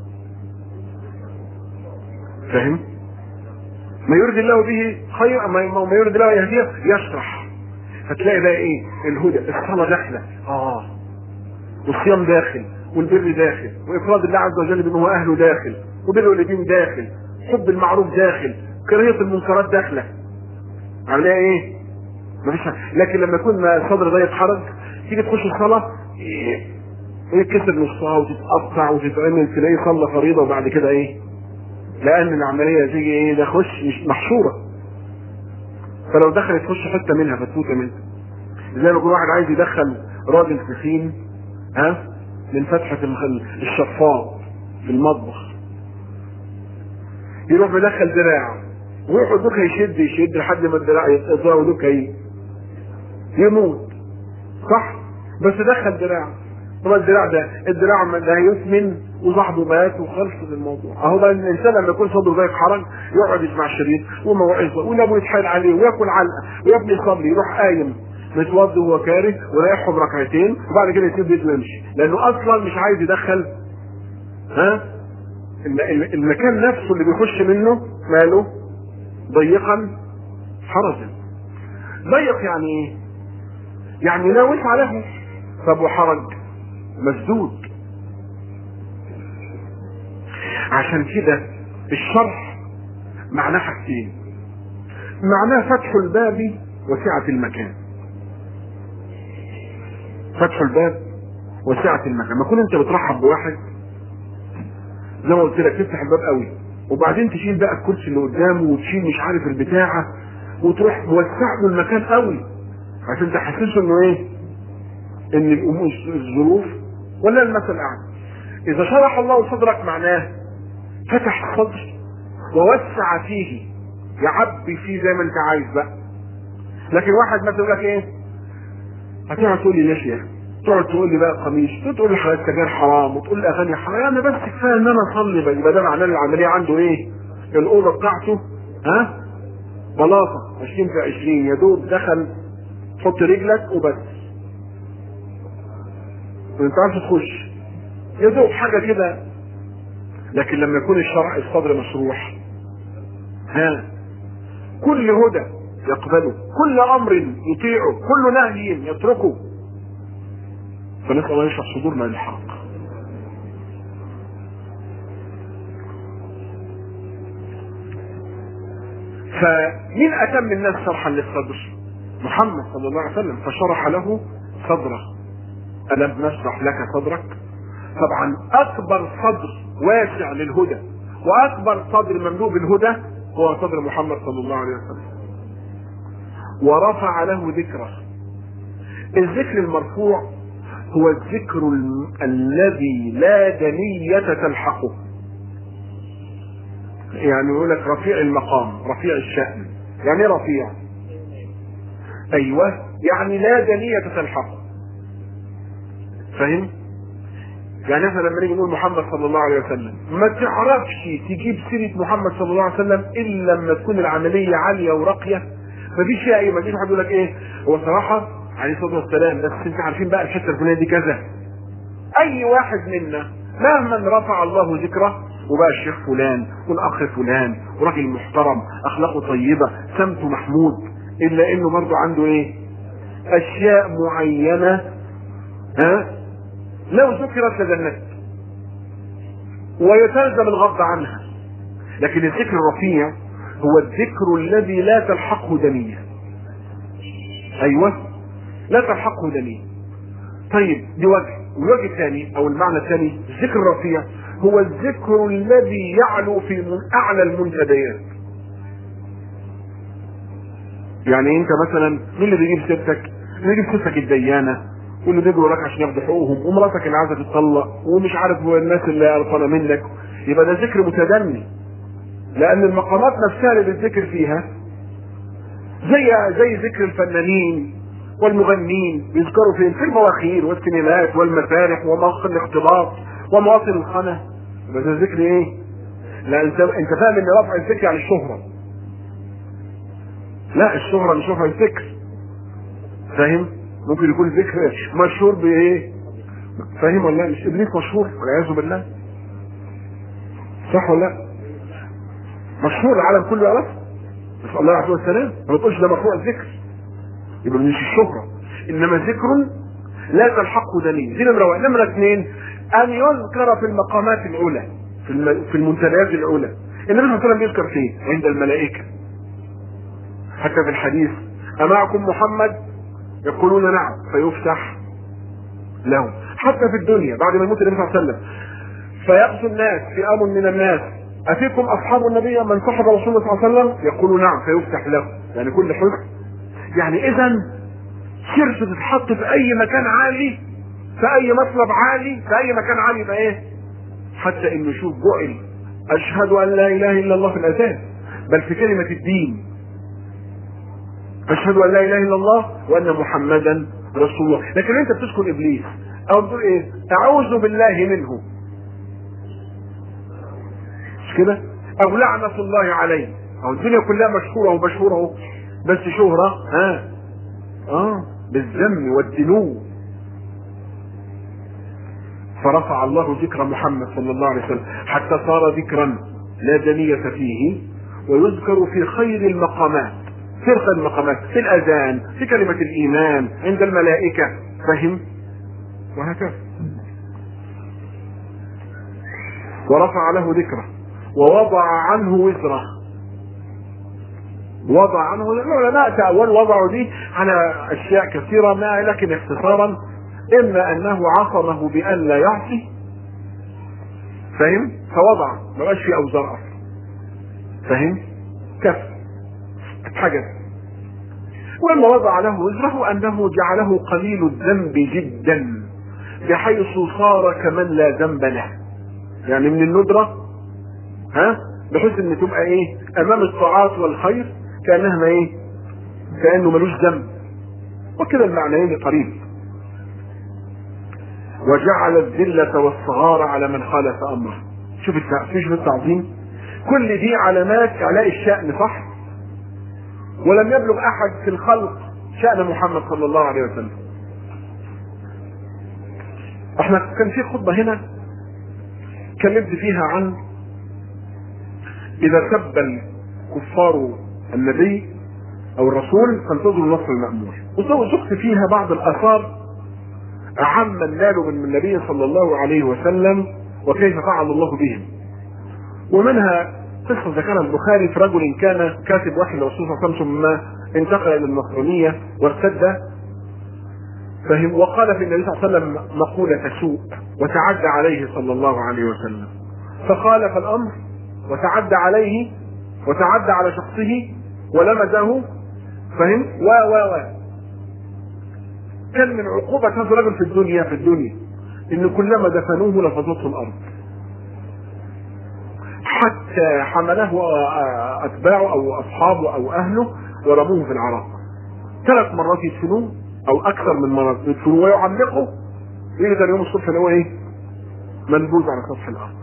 فاهم ما يريد الله به خير ما ما يريد الله يهديه يشرح فتلاقي بقى ايه الهدى الصلاه داخله اه والصيام داخل والبر داخل وافراد الله عز وجل بما هو اهله داخل وبر الوالدين داخل حب المعروف داخل كراهيه المنكرات داخله عاملها ايه مفيش حاجة. لكن لما يكون صدر ضيق حرج تيجي تخش الصلاه ايه يتكسر نصها وتتقطع وتتعمل تلاقيه صلى فريضه وبعد كده ايه لان العمليه تيجي ايه ده خش مش محشوره فلو دخلت تخش حته منها فتفوت منها زي ما يكون واحد عايز يدخل راجل تخين ها من فتحه الشفاط في المطبخ يروح مدخل دراع ويروح دوك يشد يشد لحد ما الدراع يتقطع ودوك يموت صح بس دخل دراع طبعا الدراع ده الدراع ده هيثمن وصاحبه مات وخلص الموضوع اهو بقى الانسان لما يكون صدره ضيق حرج يقعد يسمع الشريط وموعظه وابوه يتحايل عليه وياكل علقه ويا ابني يصلي يروح قايم متوضي وهو كاره ورايحهم ركعتين وبعد كده يسيب بيته ويمشي لانه اصلا مش عايز يدخل ها المكان نفسه اللي بيخش منه ماله ضيقا حرجا ضيق يعني ايه يعني لا وسع له طب وحرج مسدود عشان كده الشرح معناه حاجتين معناه فتح الباب وسعة المكان فتح الباب وسعة المكان ما كنت انت بترحب بواحد زي ما قلت لك تفتح الباب قوي وبعدين تشيل بقى الكرسي اللي قدامه وتشيل مش عارف البتاعه وتروح توسع له المكان قوي عشان تحسسه انه ايه ان الامور الظروف ولا المثل الاعلى اذا شرح الله صدرك معناه فتح الصدر ووسع فيه يعبي فيه زي ما انت عايز بقى لكن واحد مثلا يقول لك ايه هتقعد تقول لي ليش تقعد تقول لي بقى قميص تقول لي حلال السجاير حرام وتقول لي اغاني حرام انا بس كفايه ان انا اصلي بقى يبقى ده معناه العمليه عنده ايه الاوضه بتاعته ها بلاطه 20 في 20 يا دوب دخل تحط رجلك وبس ما ينفعش تخش يا دوب حاجه كده لكن لما يكون الشرع الصدر مشروح ها كل هدى يقبله كل امر يطيعه كل نهي يتركه فنسال الله يشرح صدورنا للحق فمين اتم الناس شرحا للصدر محمد صلى الله عليه وسلم فشرح له صدره الم نشرح لك صدرك طبعا اكبر صدر واسع للهدى واكبر صدر مملوء بالهدى هو صدر محمد صلى الله عليه وسلم ورفع له ذكره الذكر المرفوع هو الذكر ال- الذي لا دنية تلحقه يعني يقول لك رفيع المقام رفيع الشأن يعني ايه رفيع ايوه يعني لا دنية تلحقه فاهم يعني احنا لما نيجي نقول محمد صلى الله عليه وسلم ما تعرفش تجيب سيرة محمد صلى الله عليه وسلم الا لما تكون العملية عالية وراقية مفيش فيها ايه ما تجيش واحد يقول لك ايه هو صراحة عليه الصلاة والسلام بس انت عارفين بقى الحتة الفلانية دي كذا اي واحد منا مهما رفع الله ذكره وبقى الشيخ فلان والاخ فلان وراجل محترم اخلاقه طيبة سمته محمود الا انه برضه عنده ايه اشياء معينة ها لو ذكرت لجنت ويتلزم الغض عنها لكن الذكر الرفيع هو الذكر الذي لا تلحقه دنية ايوه لا تلحقه دنية طيب دي وجه والوجه الثاني او المعنى الثاني الذكر الرفيع هو الذكر الذي يعلو في من اعلى المنتديات يعني انت مثلا مين اللي بيجيب سيرتك اللي بيجيب سيرتك الديانه واللي بيجوا وراك عشان ياخدوا حقوقهم ومراتك اللي عايزه تتطلق ومش عارف هو الناس اللي قرفانه منك يبقى ده ذكر متدني لان المقامات نفسها اللي بتذكر فيها زي زي ذكر الفنانين والمغنين بيذكروا فين في المواخير والسينمات والمسارح ومواقع الاختلاط ومواطن الخنا يبقى ده ذكر ايه؟ لا انت انت فاهم ان رفع الذكر يعني الشهره لا الشهره مش رفع الذكر فاهم؟ ممكن يكون ذكر مشهور بايه؟ فاهم ولا لا؟ مش ابليس مشهور والعياذ بالله صح ولا لا؟ مشهور العالم كله يعرفه نسال الله العافيه والسلام ما تقولش ده مرفوع الذكر يبقى مش الشهره انما ذكر لا تلحقه دليل دي نمره واحد نمره اثنين ان يذكر في المقامات العلى في الم... في المنتديات العلى النبي صلى الله عليه وسلم يذكر فين؟ عند الملائكه حتى في الحديث أمعكم محمد يقولون نعم فيفتح لهم حتى في الدنيا بعد ما يموت النبي صلى الله عليه وسلم فيغزو الناس فئام من الناس أفيكم أصحاب النبي من صحب رسول الله صلى الله عليه وسلم يقول نعم فيفتح له يعني كل حزن يعني إذا سيرته تتحط في أي مكان عالي في أي مطلب عالي في أي مكان عالي يبقى إيه؟ حتى إنه شوف جعل أشهد أن لا إله إلا الله في الأساس بل في كلمة الدين أشهد أن لا إله إلا الله وأن محمدا رسول الله لكن أنت بتذكر إبليس أو بتقول إيه أعوذ بالله منه مش كده أو لعنة الله عليه أو الدنيا كلها مشهورة ومشهورة أهو بس شهرة ها آه بالذم والدنو فرفع الله ذكر محمد صلى الله عليه وسلم حتى صار ذكرا لا دنية فيه ويذكر في خير المقامات في خير المقامات في الأذان في كلمة الإيمان عند الملائكة فهم وهكذا ورفع له ذكره ووضع عنه وزره وضع عنه العلماء تأولوا وضعوا دي على أشياء كثيرة ما لكن اختصارا إما أنه عصمه بأن لا يعصي فهم فوضع ما بقاش في أوزار أصلا فهم كف اتحجز وإما وضع له وزره أنه جعله قليل الذنب جدا بحيث صار كمن لا ذنب له يعني من الندرة ها بحيث ان تبقى ايه امام الطاعات والخير كانها ايه كانه ملوش ذنب وكده المعنيين قريب وجعل الذلة والصغار على من خالف امره شوف شوف التعظيم كل دي علامات علاء الشأن صح ولم يبلغ احد في الخلق شأن محمد صلى الله عليه وسلم احنا كان في خطبة هنا اتكلمت فيها عن اذا سب الكفار النبي او الرسول فانتظروا النصر المأمور وذكرت فيها بعض الاثار اعم من نالوا من النبي صلى الله عليه وسلم وكيف فعل الله بهم ومنها قصة ذكرها البخاري في رجل كان كاتب وحي للرسول صلى الله عليه وسلم ثم انتقل الى النصرانية وارتد فهم وقال في النبي صلى الله عليه وسلم مقولة سوء وتعدى عليه صلى الله عليه وسلم فخالف الامر وتعدى عليه وتعدى على شخصه ولمزه فهم و و و كان من عقوبة هذا الرجل في الدنيا في الدنيا ان كلما دفنوه لفظته الارض حتى حمله اتباعه او اصحابه او اهله ورموه في العراق ثلاث مرات يدفنوه او اكثر من مرات يدفنوه ويعلقه يقدر يوم الصبح ان هو ايه منبوذ على سطح الارض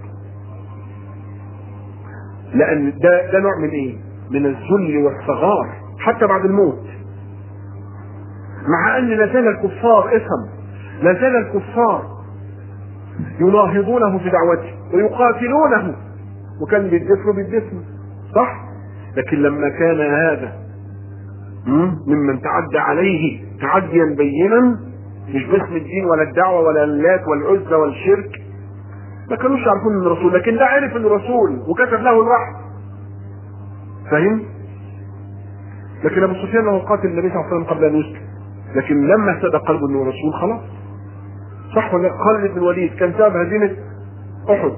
لان ده ده نوع من ايه من الذل والصغار حتى بعد الموت مع ان لا زال الكفار افهم لا زال الكفار يناهضونه في دعوته ويقاتلونه وكان بيدفنوا بيدفنوا صح لكن لما كان هذا ممن تعدى عليه تعديا بينا مش باسم الدين ولا الدعوة ولا اللات والعزة والشرك ما كانوش يعرفون انه رسول لكن ده عرف انه رسول وكتب له الوحي فاهم لكن ابو سفيان هو قاتل النبي صلى الله عليه وسلم قبل ان يسلم لكن لما اهتدى قلبه انه رسول خلاص صح ولا خالد بن الوليد كان سبب هزيمه احد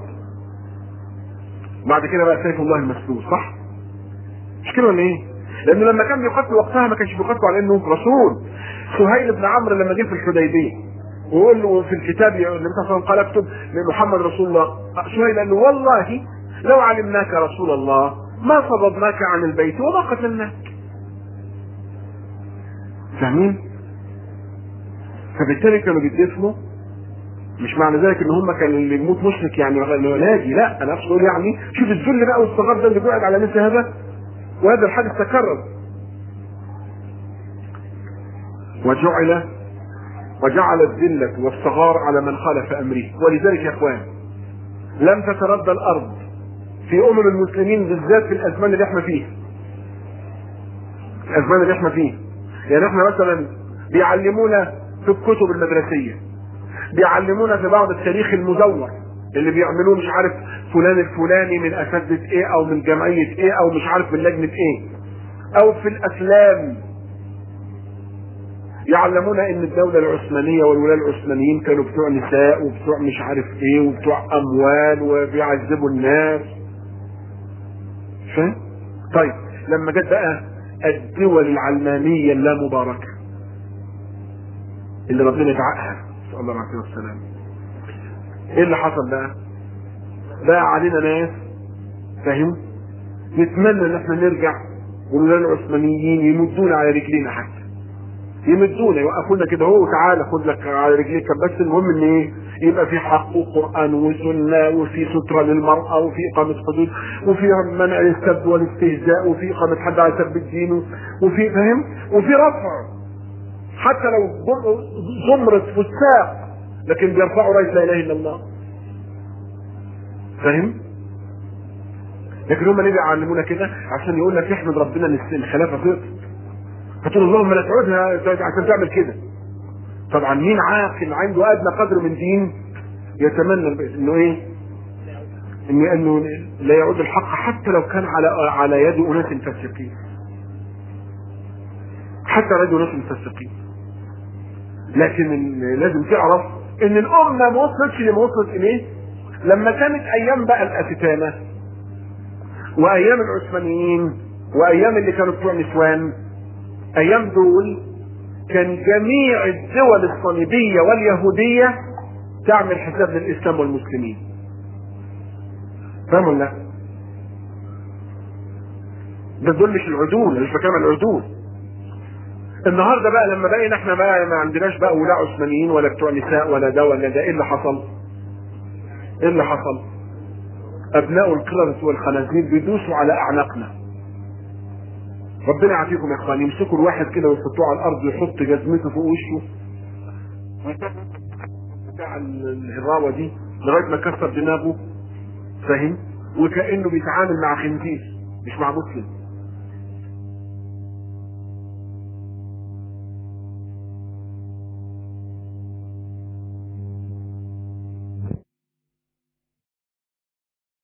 بعد كده بقى سيف الله المسلول صح مش كده ولا ايه لانه لما كان بيقاتل وقتها ما كانش بيقاتل على انه رسول سهيل بن عمرو لما جه في الحديبيه ويقول له في الكتاب النبي صلى الله عليه وسلم قال اكتب لمحمد رسول الله سهيل قال له والله لو علمناك رسول الله ما صددناك عن البيت وما قتلناك فاهمين؟ فبالتالي كانوا بيدفنوا مش معنى ذلك ان هم كان اللي يموت مشرك يعني ناجي لا انا اقصد اقول يعني شوف الذل بقى والصغار ده اللي قاعد على مثل هذا وهذا الحدث تكرر وجعل وجعل الذلة والصغار على من خالف امره ولذلك يا اخوان لم تتردى الارض في امم المسلمين بالذات في الازمان اللي احنا فيها الازمان اللي احنا فيه يعني احنا مثلا بيعلمونا في الكتب المدرسيه بيعلمونا في بعض التاريخ المزور اللي بيعملوه مش عارف فلان الفلاني من اساتذه ايه او من جمعيه ايه او مش عارف من لجنه ايه او في الافلام يعلمونا ان الدولة العثمانية والولاة العثمانيين كانوا بتوع نساء وبتوع مش عارف ايه وبتوع اموال وبيعذبوا الناس فاهم؟ طيب لما جت بقى الدول العلمانية اللامباركة اللي ربنا دعاها نسأل الله العافية والسلام ايه اللي حصل بقى؟ بقى علينا ناس فاهم؟ نتمنى ان احنا نرجع والولاة العثمانيين يمدونا على رجلينا حتى يمدونا يوقفونا كده هو تعالى خد لك على رجليك بس المهم ان ايه يبقى في حق وقران وسنه وفي ستره للمراه وفي اقامه حدود وفي منع السب والاستهزاء وفي اقامه حد على سب الدين وفي فاهم وفي رفع حتى لو زمرة فساق لكن بيرفعوا رايه لا اله الا الله فاهم لكن هم ليه بيعلمونا كده عشان يقول لك احمد ربنا ان الخلافه سقطت فتقول اللهم لا تعودها عشان تعمل كده طبعا مين عاقل عنده ادنى قدر من دين يتمنى انه ايه انه انه لا يعود الحق حتى لو كان على على يد اناس فاسقين حتى على يد اناس فاسقين لكن لازم تعرف ان الامه ما وصلتش لما وصلت اليه لما كانت ايام بقى الافتانه وايام العثمانيين وايام اللي كانوا بتوع نسوان ايام دول كان جميع الدول الصليبية واليهودية تعمل حساب للاسلام والمسلمين فاهم ولا لا؟ ده دول مش العدول مش بكلم العدول النهارده بقى لما بقينا احنا بقى ما عندناش بقى ولاء عثمانيين ولا بتوع نساء ولا ده ولا ده ايه اللي حصل؟ ايه اللي حصل؟ ابناء القردة والخنازير بيدوسوا على اعناقنا ربنا يعافيكم يا اخوان يمسكوا الواحد كده ويحطوه على الارض ويحط جزمته فوق وشه بتاع الهراوه دي لغايه ما كسر دماغه فاهم وكانه بيتعامل مع خنزير مش مع مسلم